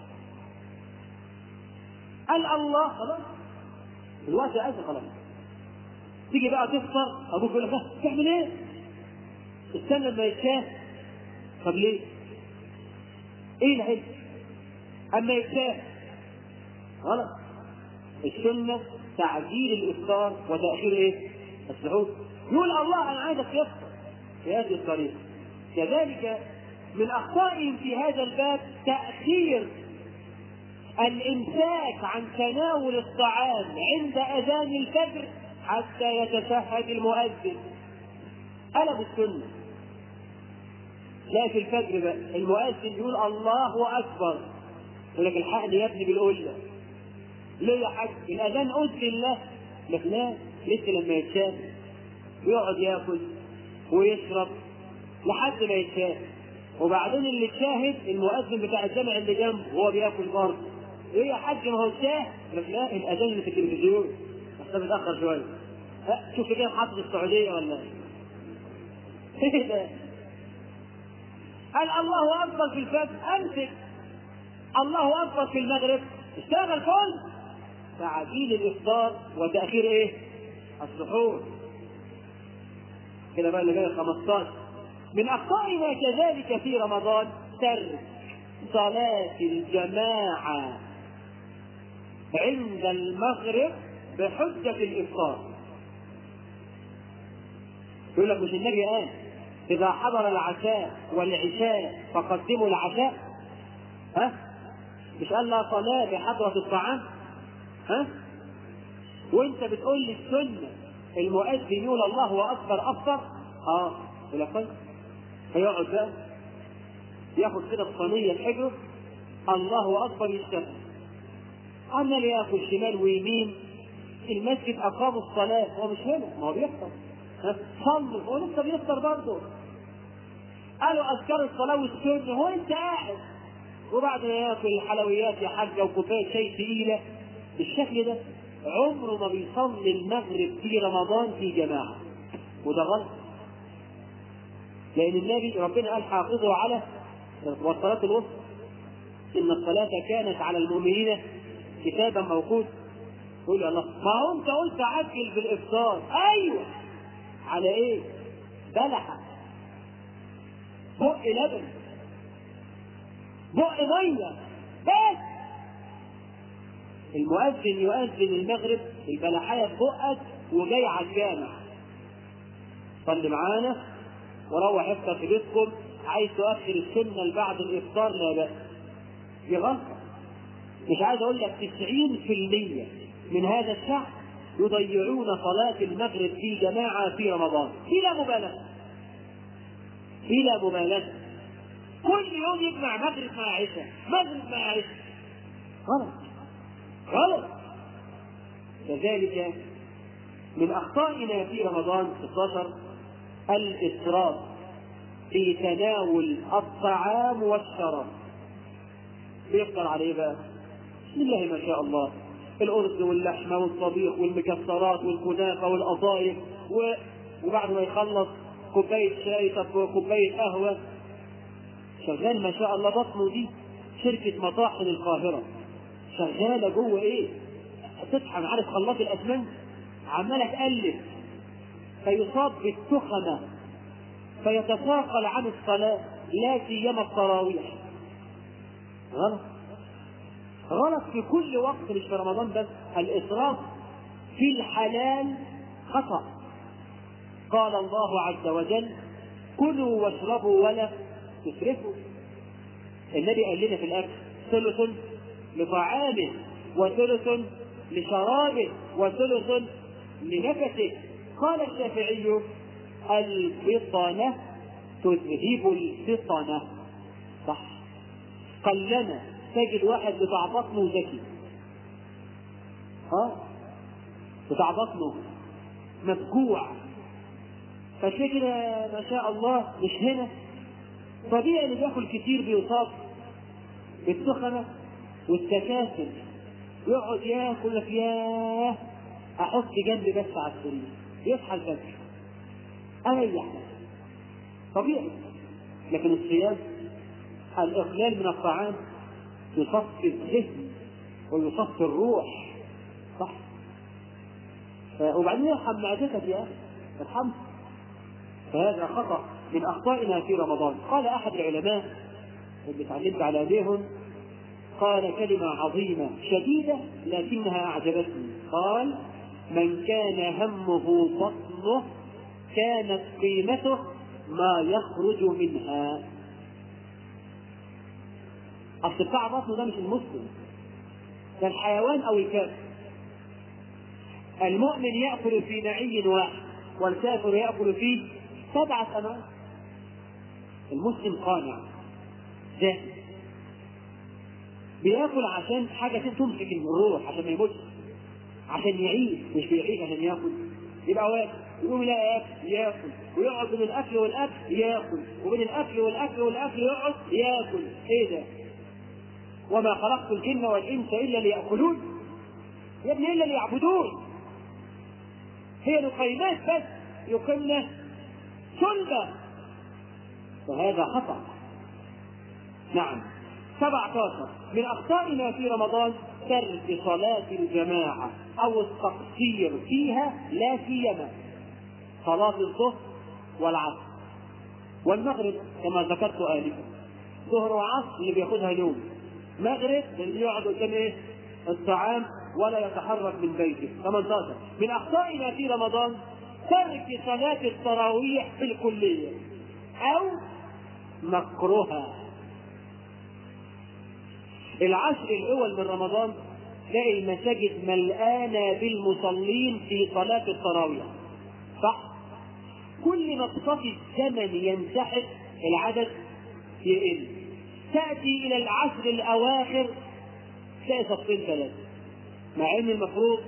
قال الله خلاص الوقت اذن خلاص تيجي بقى تفطر ابوك يقول لك تعمل ايه؟ استنى لما يتشاف طب ليه؟ ايه العلم؟ اما يتشاف غلط السنه تعجيل الافطار وتاخير ايه؟ السحور يقول الله انا عايزك تفطر في هذه الطريقه كذلك من اخطائهم في هذا الباب تاخير الامساك عن تناول الطعام عند اذان الفجر حتى يتشهد المؤذن قلب السنة لا في الفجر بقى المؤذن يقول الله أكبر يقول لك الحقني يا ابني بالقلة ليه يا حاج الأذان أذن له لك لا لسه لما يتشاف يقعد ياكل ويشرب لحد ما يتشاف وبعدين اللي تشاهد المؤذن بتاع الجامع اللي جنبه وهو بياكل برضه ايه يا حاج ما هو تشاهد لك لا الاذان اللي في التلفزيون بس متاخر شويه شوف كده حاطط السعوديه ولا ايه ده قال الله اكبر في الفجر امسك الله اكبر في المغرب اشتغل كل تعجيل الافطار وتاخير ايه السحور كده بقى اللي جاي 15 من اخطائنا كذلك في رمضان ترك صلاة الجماعة عند المغرب بحجة الإفطار يقول لك مش النبي قال إذا حضر العشاء والعشاء فقدموا العشاء ها مش قال لا صلاة بحضرة الطعام ها وانت بتقول لي السنة المؤذن يقول الله أكبر أكبر اه يقول لك طيب هيقعد بقى ياخد كده الصينية الحجر الله أكبر يشتغل عمال ياكل شمال ويمين المسجد أقاموا الصلاة هو مش هنا ما هو بيفطر صلوا هو لسه بيفطر برضه قالوا اذكار الصلاه والسنه هو انت قاعد وبعد ما ياكل الحلويات يا حاجه وكوبايه شاي تقيله بالشكل ده عمره ما بيصلي المغرب في رمضان في جماعه وده غلط لان النبي ربنا قال حافظوا على والصلاه الوسطى ان الصلاه كانت على المؤمنين كتابا موقوتا يقول الله ما هو انت قلت عجل بالافطار ايوه على ايه بلحه بق لبن بق ميه بس المؤذن يؤذن المغرب البلحية في بقك وجاي على الجامع صلي معانا وروح افطر في بيتكم عايز تؤخر السنة لبعد الافطار لا بأس دي غلطة مش عايز اقول لك 90% من هذا الشعب يضيعون صلاة المغرب في جماعة في رمضان بلا مبالغة بلا مبالغة كل يوم يجمع مغرب مع عشاء مغرب مع عشاء غلط غلط كذلك من أخطائنا في رمضان 16 الإسراف في تناول الطعام والشراب بيفطر عليه بقى بسم الله ما شاء الله الأرز واللحمة والطبيخ والمكسرات والكنافة والقطايف و... وبعد ما يخلص كوباية شاي طب كوباية قهوة شغال ما شاء الله بطنه دي شركة مطاحن القاهرة شغالة جوه ايه؟ تطحن عارف خلاط الأسمنت عمالة تقلب فيصاب بالتخمة فيتثاقل عن الصلاة لا سيما التراويح غلط غلط في كل وقت مش في رمضان بس الإسراف في الحلال خطأ قال الله عز وجل كلوا واشربوا ولا تسرفوا النبي قال لنا في الأكل ثلث لطعامه وثلث لشرابه وثلث لنفسه قال الشافعي البطنة تذهب الفطنة صح قلما تجد واحد بتاع بطنه ذكي اه بتاع بطنه مفجوع فتلاقي كده ما شاء الله مش هنا طبيعي اللي بياكل كتير بيصاب بالسخنة والتكاسل يقعد ياكل لك ياه احط جنبي بس على السرير يصحى الفجر اريح طبيعي لكن الصيام الاقلال من الطعام يصفي الذهن ويصفي الروح صح وبعدين يرحم معدتك يا اخي ارحمه فهذا خطأ من أخطائنا في رمضان قال أحد العلماء اللي اتعلمت على ايديهم قال كلمة عظيمة شديدة لكنها أعجبتني قال من كان همه بطنه كانت قيمته ما يخرج منها أصل بتاع بطنه ده مش المسلم ده الحيوان أو الكافر المؤمن يأكل في نعي واحد والكافر يأكل فيه سبعة أنواع المسلم قانع زاهد بياكل عشان حاجة تمسك الروح عشان ما يموتش عشان يعيش مش بيعيش عشان ياكل يبقى واكل يقوم يلاقي ياكل ياكل ويقعد بين الاكل والاكل ياكل وبين الاكل والاكل والاكل يقعد ياكل ايه ده؟ وما خلقت الجن والانس الا لياكلون يا ابني الا ليعبدون هي لقيمات بس يقمن سلبة فهذا خطأ نعم 17 من أخطائنا في رمضان ترك صلاة الجماعة أو التقصير فيها لا سيما صلاة الظهر والعصر والمغرب كما ذكرت آنفا ظهر وعصر اللي بياخدها نوم مغرب اللي يقعد قدام ايه؟ الطعام ولا يتحرك من بيته 18 من أخطائنا في رمضان ترك صلاة التراويح في الكلية أو مكرها العشر الأول من رمضان تلاقي المساجد ملآنة بالمصلين في صلاة التراويح صح؟ كل ما اقتصي الزمن ينسحب العدد يقل تأتي إلى العشر الأواخر تلاقي صفين ثلاثة مع إن المفروض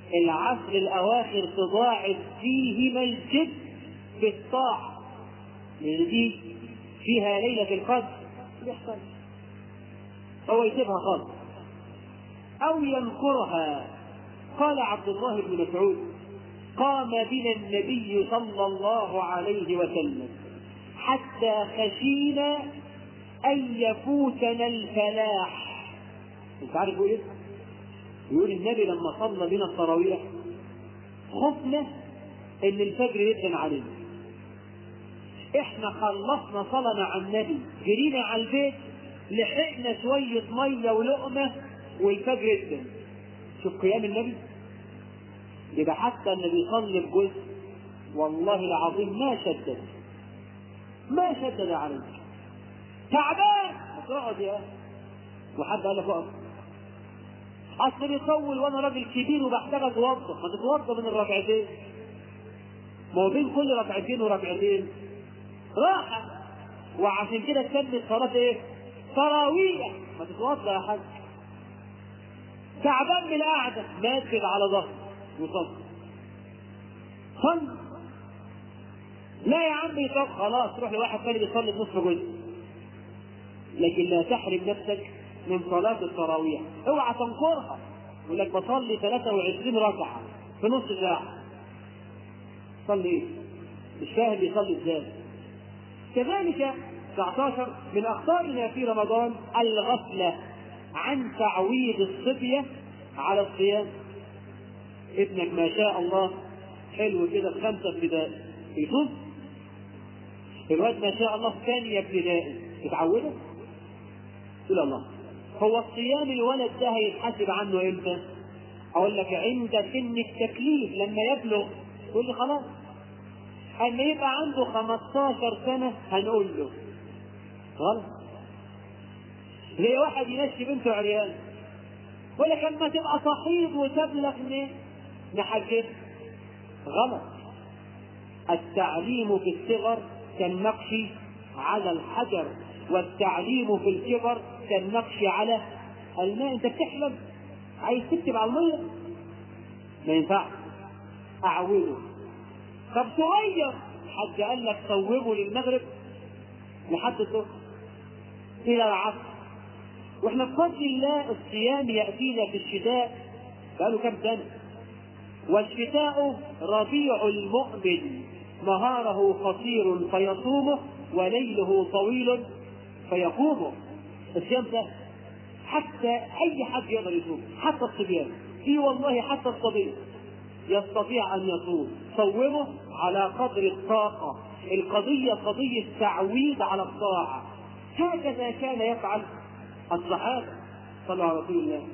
العشر الأواخر تضاعف فيهما الجد في الطاعة لان دي فيها ليله القدر يحصل هو يسيبها خالص او ينكرها قال عبد الله بن مسعود قام بنا النبي صلى الله عليه وسلم حتى خشينا ان يفوتنا الفلاح انت عارف يقول ايه؟ يقول النبي لما صلى بنا التراويح خفنا ان الفجر يدن علينا احنا خلصنا صلاة مع النبي جرينا على البيت لحقنا شوية مية ولقمة والفجر يدن شوف قيام النبي يبقى حتى النبي يصلي بجزء والله العظيم ما شدد ما شدد عليك تعبان اقعد يا وحد قال لك اقف اصل بيطول وانا راجل كبير وبحتاج اتوضا ما تتوضا من الركعتين ما هو بين كل ركعتين وركعتين راحه وعشان كده تسمي الصلاه ايه؟ تراويح ما تتوضا يا حاج تعبان من القعده ماسك على ظهره وصلي صلي لا يا عم يطب خلاص روح لواحد ثاني بيصلي بنصف جزء لكن لا تحرم نفسك من صلاة التراويح اوعى تنكرها يقول لك بصلي 23 ركعة في نص ساعة صلي ايه؟ مش فاهم بيصلي ازاي كذلك 19 من اخطائنا في رمضان الغفلة عن تعويض الصبية على الصيام ابنك ما شاء الله حلو كده في خمسة ابتدائي يصوم الواد ما شاء الله في ثانية ابتدائي تتعوده؟ تقول الله هو الصيام الولد ده هيتحاسب عنه امتى؟ اقول لك عند سن التكليف لما يبلغ تقول لي خلاص اما يبقى عنده 15 سنه هنقول له غلط زي واحد يمشي بنته عريان يقول لك اما تبقى صحيح وتبلغ من نحجب غلط التعليم في الصغر كالنقش على الحجر والتعليم في الكبر كالنقش على الماء انت بتحلم عايز تكتب على الميه ما ينفعش اعوده طب صغير حد قال لك صوبه للمغرب لحد الظهر الى العصر واحنا بفضل الله الصيام ياتينا في الشتاء بقاله كام سنه والشتاء ربيع المؤمن نهاره قصير فيصومه وليله طويل فيقومه الصيام ده حتى اي حد يقدر يصوم حتى الصبيان في والله حتى الصبي يستطيع ان يصوم صومه على قدر الطاقه القضيه قضيه تعويض على الطاعه هكذا كان يفعل الصحابه صلى على رسول الله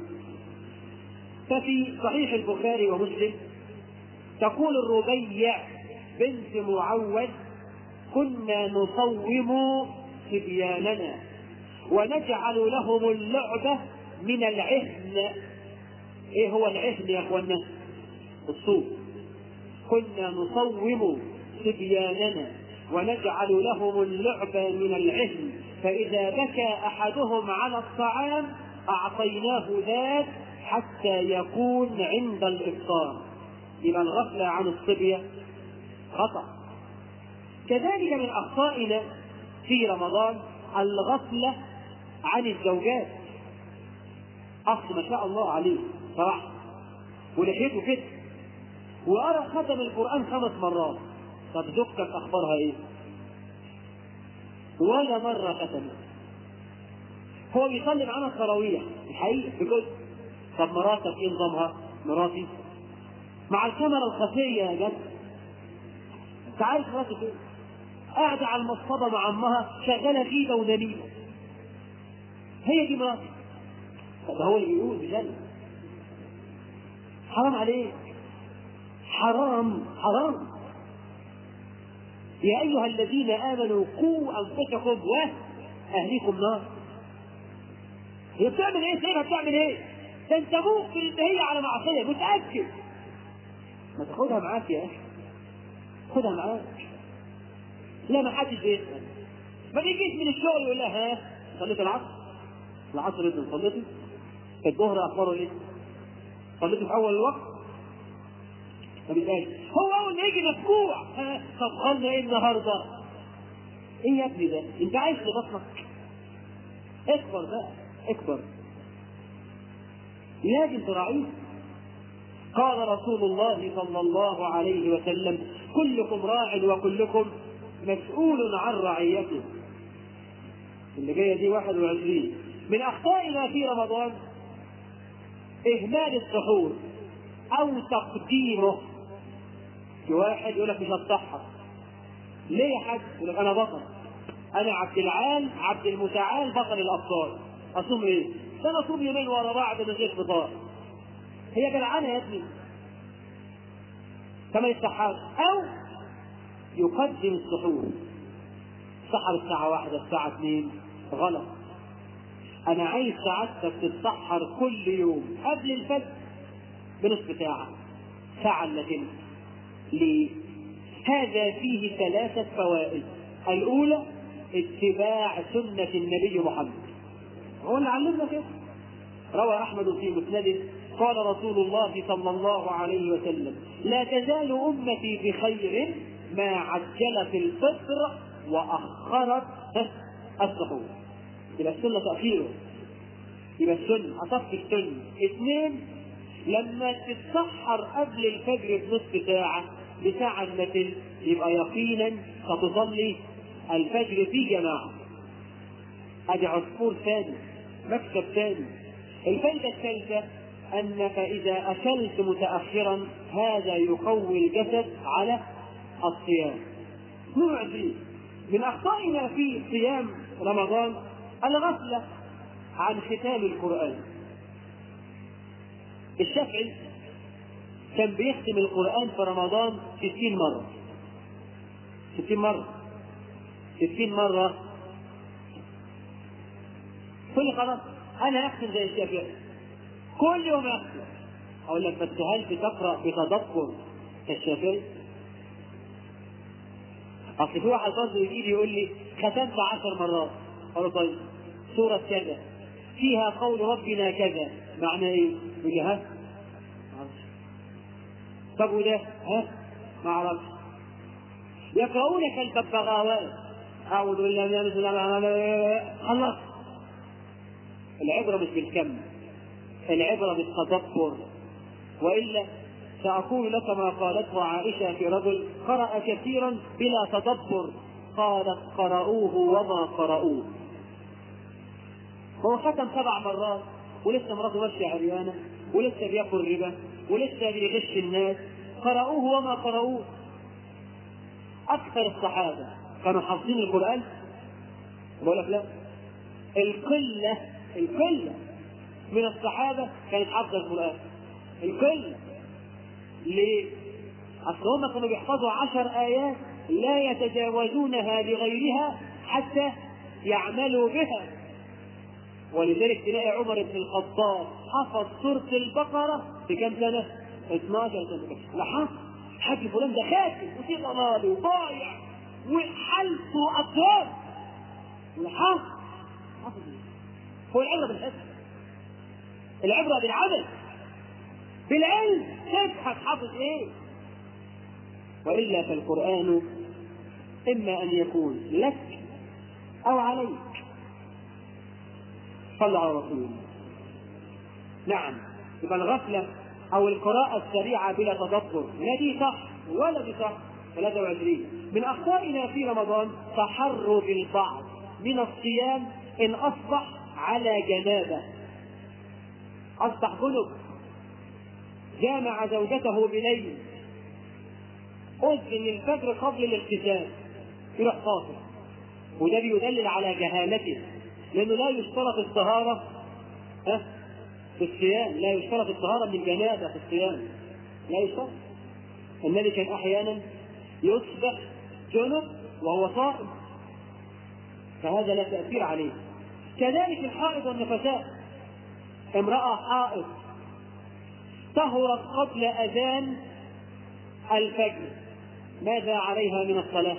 ففي صحيح البخاري ومسلم تقول الربيع بنت معوذ كنا نصوم صبياننا ونجعل لهم اللعبة من العهن ايه هو العهن يا اخوانا الصوم كنا نصوم صبياننا ونجعل لهم اللعبة من العهن فإذا بكى أحدهم على الطعام أعطيناه ذات حتى يكون عند الإفطار يبقى الغفلة عن الصبية خطأ كذلك من أخطائنا في رمضان الغفلة عن الزوجات أخ ما شاء الله عليه صراحة ولحيته كده وأرى ختم القرآن خمس مرات طب زوجتك أخبارها إيه؟ ولا مرة ختمت هو بيصلي معانا التراويح الحقيقة بجد طب مراتك إيه نظامها؟ مراتي مع الكاميرا الخفية يا جد أنت عارف مراتك إيه؟ قاعدة على المصطبة مع أمها شغالة غيبة ونميمة هي دي مراتي طب هو اللي بيقول بجد حرام عليك حرام حرام يا أيها الذين آمنوا قوا أنفسكم وأهليكم نار هي بتعمل إيه؟ سيبها بتعمل إيه؟ ده أنت ممكن إن هي على معصية متأكد ما تاخدها معاك يا أخي خدها معاك لا ما حدش بيسأل ما بيجيش من الشغل يقول لها ها صليت العصر العصر انت صليتي الظهر اخباره ايه صليتي في اول الوقت ما بيسألش هو اول ما يجي مفجوع ها طب خلنا ايه النهارده ايه يا ابني ده انت عايش لبطنك اكبر بقى اكبر لازم تراعيه قال رسول الله صلى الله عليه وسلم كلكم راع وكلكم مسؤول عن رعيته اللي جايه دي 21 من اخطائنا في رمضان اهمال السحور او تقديمه في واحد يقول لك مش هتسحر ليه يا حاج؟ يقول لك انا بطل انا عبد العال عبد المتعال بطل الابطال اصوم ايه؟ ده انا اصوم يومين ورا بعض من غير فطار هي جدعانه يا ابني كما يستحار او يقدم السحور سحر الساعة واحدة الساعة اثنين غلط أنا عايز سعادتك تتسحر كل يوم قبل الفجر بنصف ساعة ساعة إلا تلت ليه؟ هذا فيه ثلاثة فوائد الأولى اتباع سنة النبي محمد هو اللي علمنا كده روى أحمد في مسنده قال رسول الله صلى الله عليه وسلم لا تزال أمتي بخير ما عجلت الفطر وأخرت السحور يبقى السنة تأخيره يبقى السنة أصفي السنة اثنين لما تتسحر قبل الفجر بنصف ساعة بساعة إلا تلت يبقى يقينا ستصلي الفجر في جماعة ادي عصفور ثاني مكسب ثاني الفائدة الثالثة أنك إذا أكلت متأخرا هذا يقوي الجسد على الصيام نوع دي من أخطائنا في صيام رمضان الغفلة عن ختام القرآن الشافعي كان بيختم القرآن في رمضان ستين مرة ستين مرة ستين مرة كل خلاص أنا أختم زي الشافعي كل يوم أختم أقول لك بس هل بتقرأ بتدبر كالشافعي؟ أصل في واحد برضه يجي يقول لي ختمت عشر مرات أقول له طيب سورة كذا فيها قول ربنا كذا معنى إيه؟ يقول لي ها؟ معرفش طب وده ها؟ ما أعرفش يقرؤون كالببغاوات أعوذ بالله من الشيطان خلص العبرة مش بالكم العبرة بالتدبر وإلا سأقول لك ما قالته عائشة في رجل قرأ كثيرا بلا تدبر قالت قرأوه وما قرأوه هو ختم سبع مرات ولسه مراته ماشية عريانة ولسه بياكل ربا ولسه بيغش الناس قرأوه وما قرأوه أكثر الصحابة كانوا حافظين القرآن بقول لك لا القلة القلة من الصحابة كانت حافظة القرآن القلة ليه؟ أصل هم كانوا بيحفظوا عشر آيات لا يتجاوزونها لغيرها حتى يعملوا بها ولذلك تلاقي عمر بن الخطاب حفظ سورة البقرة في كم سنة؟ 12 سنة لا حفظ حاج فلان ده خاتم وفي ضلال وضايع وحالته أطوال لا حفظ حفظ هو العبرة بالحفظ العبرة بالعمل بالعلم تبحث حافظ ايه والا فالقران اما ان يكون لك او عليك صل على رسول الله نعم يبقى الغفله او القراءه السريعه بلا تدبر لا دي صح ولا دي صح 23 من اخطائنا في رمضان تحرج البعض من الصيام ان اصبح على جنابه اصبح جنب جامع زوجته بليل أذن الفجر قبل الاغتسال يروح قاصر وده بيدلل على جهالته لأنه لا يشترط الطهارة ها في الصيام لا يشترط الطهارة من الجنابة في الصيام لا يشترط النبي كان أحيانا يصبح جنب وهو صائم فهذا لا تأثير عليه كذلك الحائض والنفساء امرأة حائض طهرت قبل أذان الفجر ماذا عليها من الصلاة؟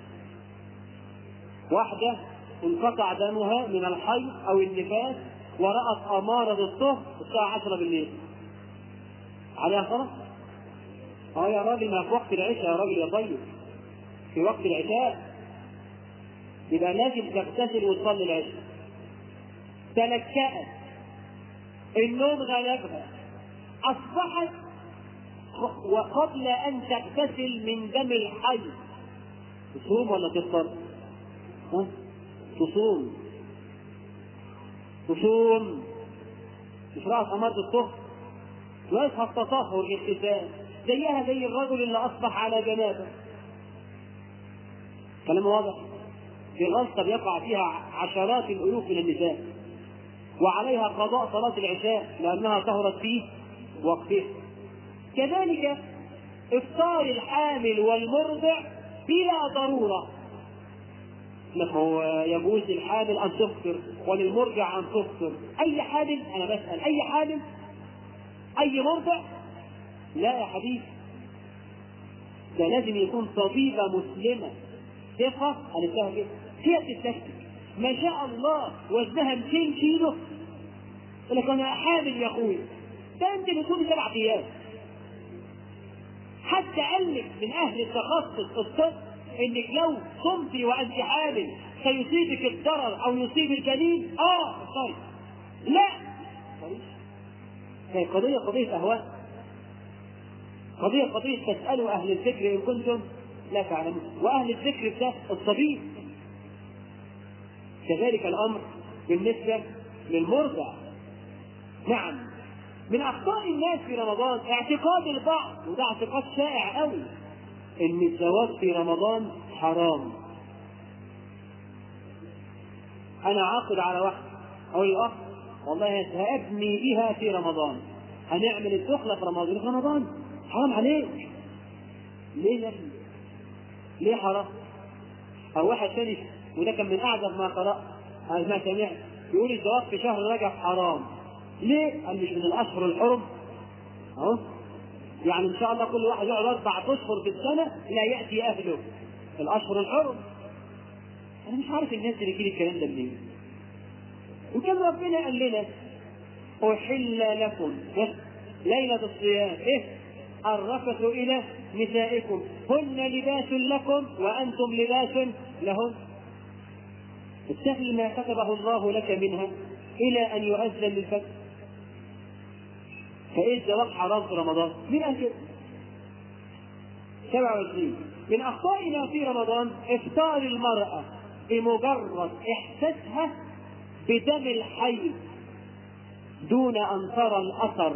واحدة انقطع دمها من الحيض أو النفاس ورأت أمارة الطهر الساعة 10 بالليل عليها صلاة؟ اه يا راجل ما في وقت العشاء يا راجل يا طيب في وقت العشاء يبقى لازم تغتسل وتصلي العشاء تلكأت النوم غلبها أصبحت وقبل أن تغتسل من دم الحي تصوم ولا تفطر؟ ها؟ تصوم تصوم مش رأس أمارة الطهر ويصحى التطهر الاغتسال زيها زي الرجل اللي أصبح على جنابه كلام واضح في غلطة بيقع فيها عشرات الألوف من النساء وعليها قضاء صلاة العشاء لأنها طهرت فيه وقتها كذلك إفطار الحامل والمرضع بلا ضرورة ما هو يجوز للحامل أن تفطر وللمرضع أن تفطر أي حامل أنا بسأل أي حامل أي مرضع لا يا حبيبي ده لازم يكون طبيبة مسلمة ثقة هنفتها كده فيها تتلكك ما شاء الله وزنها 200 كيلو يقول لك انا حامل يا اخوي ده انت بتكون سبع ايام حتى قال لك من اهل التخصص الطب انك لو صمت وانت حامل سيصيبك الضرر او يصيب الجنين اه طيب لا هي قضية قضية أهواء قضية قضية تسألوا أهل الذكر إن كنتم لا تعلمون وأهل الذكر ده الطبيب كذلك الأمر بالنسبة للمرضع نعم من أخطاء الناس في رمضان اعتقاد البعض وده اعتقاد شائع قوي إن الزواج في رمضان حرام أنا عاقد على واحدة أقول الأخ والله هأبني بها في رمضان هنعمل الدخلة في رمضان في رمضان حرام عليك ليه يا ابني؟ ليه حرام؟ أو واحد ثاني وده كان من أعجب ما قرأت أنا ما سمعت يقول الزواج في شهر رجب حرام ليه؟ قال مش من الأشهر الحرم أهو يعني إن شاء الله كل واحد يقعد أربع أشهر في السنة لا يأتي أهله في الأشهر الحرم أنا مش عارف الناس اللي كده الكلام ده منين وكان ربنا قال لنا أحل لكم ليلة الصيام إيه؟ الرفث إلى نسائكم هن لباس لكم وأنتم لباس لهن استهل ما كتبه الله لك منها إلى أن يؤذن للفجر فإيه الزواج حرام في رمضان؟ مين قال كده؟ 27 من أخطائنا في رمضان إفطار المرأة بمجرد إحساسها بدم الحي دون أن ترى الأثر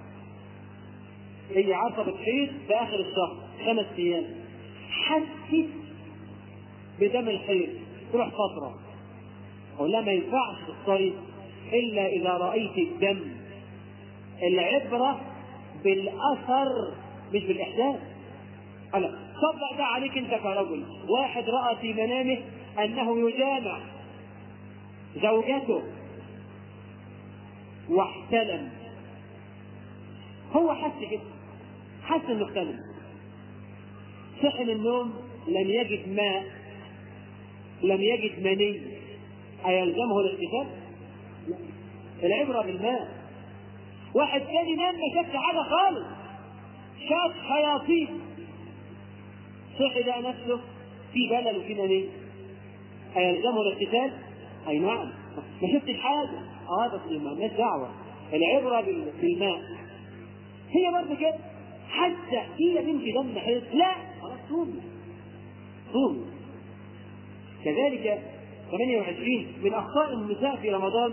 هي عارفة بتحيض في آخر الشهر خمس أيام حست بدم الحيض تروح فترة أقول لها ما ينفعش تفطري إلا إذا رأيت الدم العبرة بالأثر مش بالإحساس أنا طبق ده عليك أنت كرجل واحد رأى في منامه أنه يجامع زوجته واحتلم هو حس كده حس انه احتلم صحي من النوم لم يجد ماء لم يجد مني أيلزمه الاغتسال؟ العبرة بالماء واحد تاني نام ما شافش حاجة خالص شاف خياطيم صحي لقى نفسه في بلل وفي مني أيلزمه الاغتسال؟ أي نعم ما شفتش حاجة اه بس مالناش دعوة العبرة بالماء هي برضه كده حتى هي بنت دم حيض لا خلاص صومي صومي كذلك 28 من اخطاء النساء في رمضان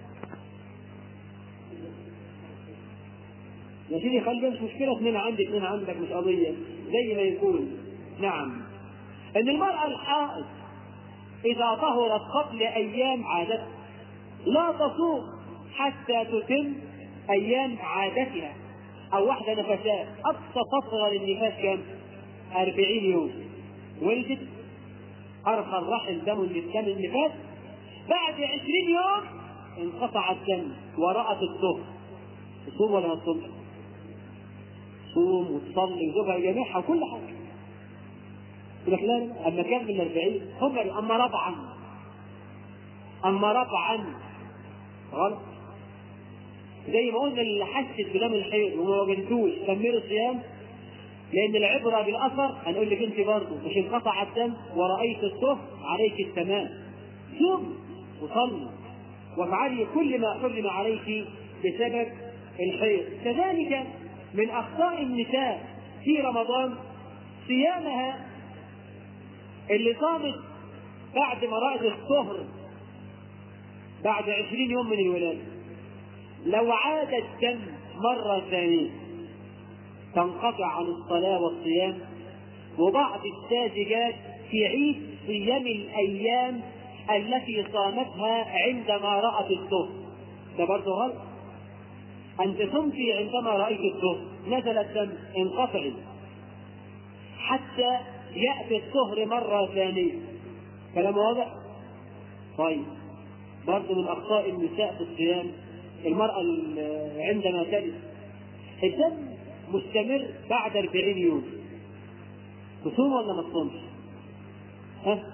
يا سيدي خلي مش مشكلة اثنين عندك اثنين عندك مش قضية زي ما يكون نعم ان المرأة الحائض إذا طهرت قبل أيام عادتها لا تصوم حتى تتم أيام عادتها أو واحدة نفسات أقصى فترة للنفاس كم؟ أربعين يوم ولدت أرخى الرحم دم دم النفاس بعد عشرين يوم انقطع الدم ورأت الطهر تصوم ولا ما تصومش؟ تصوم وتصلي وزوجها يجامعها وكل حاجة يقول لك لا اما كان من 40 هم اما ربعا اما ربعا غلط زي ما قلنا اللي حست بدم الحيض وما وجدتوش كملوا الصيام لان العبره بالاثر هنقول لك انت برضه مش انقطع الدم ورايت الطهر عليك التمام صوم وصلي وافعلي كل ما حرم عليك بسبب الحيض كذلك من اخطاء النساء في رمضان صيامها اللي صامت بعد ما رأت الطهر بعد عشرين يوم من الولادة لو عاد الدم مرة ثانية تنقطع عن الصلاة والصيام وبعض الساذجات تعيد صيام الأيام التي صامتها عندما رأت الطهر ده برضه غلط أنت صمتي عندما رأيت الطهر نزل الدم انقطعي حتى يأتي الطهر مرة ثانية كلام واضح؟ طيب برضه من أخطاء النساء في الصيام المرأة عندما تلد الدم مستمر بعد 40 يوم تصوم ولا ما تصومش؟ ها؟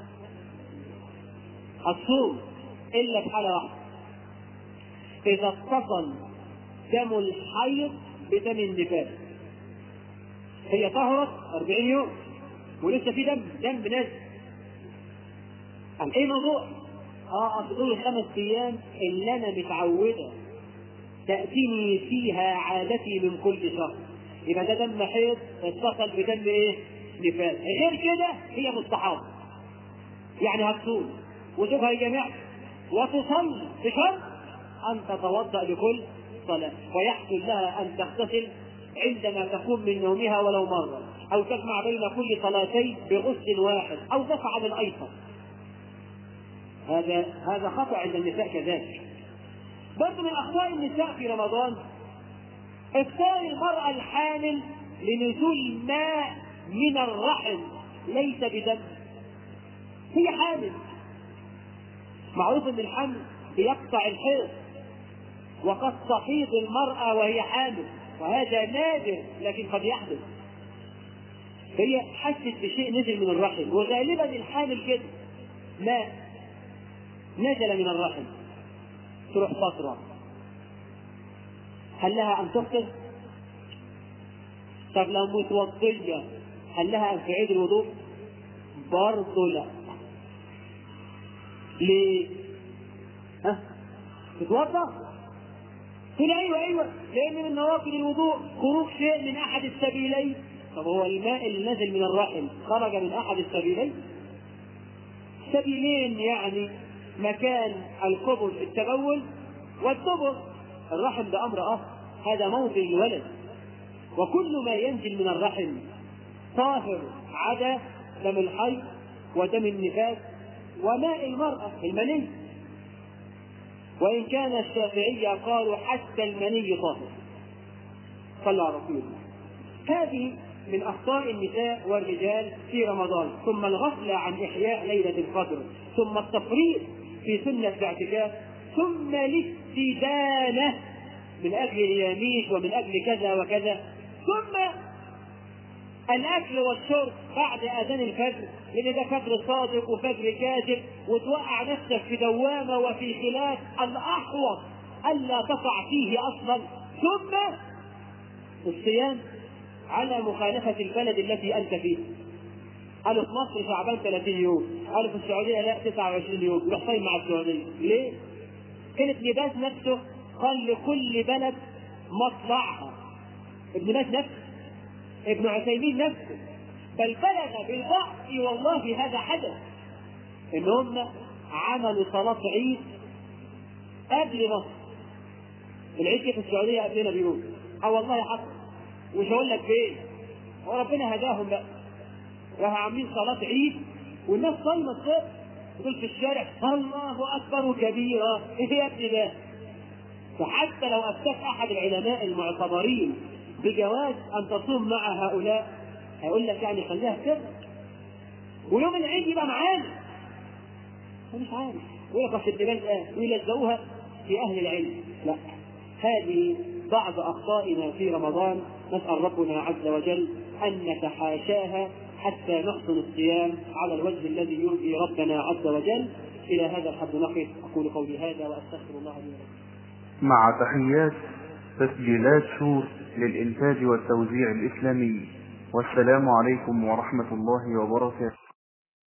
الصوم إلا في حالة واحدة إذا اتصل دم الحيض بدم النفاس هي طهرت 40 يوم ولسه في دم دم نازل عن ايه موضوع؟ اه اصل الخمس ايام اللي انا متعوده تاتيني فيها عادتي من كل شهر يبقى ده دم حيض اتصل بدم ايه؟ نفاس غير كده هي مستحاضه يعني هتصوم وزوجها جميع وتصلي بشرط ان تتوضا لكل صلاه ويحصل لها ان تغتسل عندما تقوم من نومها ولو مره او تجمع بين كل صلاتين بغسل واحد او تفعل الايسر هذا هذا خطا عند النساء كذلك برضه من اخطاء النساء في رمضان افطار المراه الحامل لنزول ماء من الرحم ليس بدم هي حامل معروف ان الحمل بيقطع الحيض وقد تحيض المرأة وهي حامل وهذا نادر لكن قد يحدث هي حست بشيء نزل من الرحم وغالبا الحامل كده ماء نزل من الرحم تروح فترة هل لها أن تفطر؟ طب لو متوضية هل لها أن تعيد الوضوء؟ برضه لا ليه؟ ها؟ تتوضا؟ قل ايوه ايوه لان من نوافل الوضوء خروج شيء من احد السبيلين طب هو الماء اللي نزل من الرحم خرج من احد السبيلين؟ سبيلين يعني مكان القبل في التبول والدبر الرحم ده امر اخر هذا موضع الولد وكل ما ينزل من الرحم طاهر عدا دم الحي ودم النفاس وماء المرأة المني وإن كان الشافعية قالوا حتى المني طاهر صلى على رسول الله هذه من أخطاء النساء والرجال في رمضان ثم الغفلة عن إحياء ليلة القدر ثم التفريط في سنة الاعتكاف ثم الاستدانة من أجل اليميش ومن أجل كذا وكذا ثم الاكل والشرب بعد اذان الفجر لان ده فجر صادق وفجر كاذب وتوقع نفسك في دوامه وفي خلاف الاحوط الا تقع فيه اصلا ثم الصيام على مخالفه البلد التي انت فيه قالوا في مصر شعبان 30 يوم قالوا في السعوديه لا 29 يوم يروح صايم مع السعوديه ليه؟ كانت لباس نفسه قال لكل بلد مطلعها ابن باز نفسه ابن عثيمين نفسه بل بلغ بالبعث والله هذا حدث ان هم عملوا صلاة عيد قبل مصر العيد في السعودية قبلنا بيقول اه والله حصل مش هقول لك فين وربنا هداهم بقى راحوا عاملين صلاة عيد والناس صايمة الصبح تقول في الشارع الله أكبر كبيرا إيه يا ابني ده؟ فحتى لو أفتاك أحد العلماء المعتبرين بجواز ان تصوم مع هؤلاء هيقول لك يعني خليها كده ويوم العيد يبقى معانا مش عارف يقول لك اصل الدماغ ايه ويلزقوها في اهل العلم لا هذه بعض اخطائنا في رمضان نسال ربنا عز وجل ان نتحاشاها حتى نحسن الصيام على الوجه الذي يرضي ربنا عز وجل الى هذا الحد نقف اقول قولي هذا واستغفر الله لي ولكم مع تحيات تسجيلات شور للإنتاج والتوزيع الإسلامي والسلام عليكم ورحمة الله وبركاته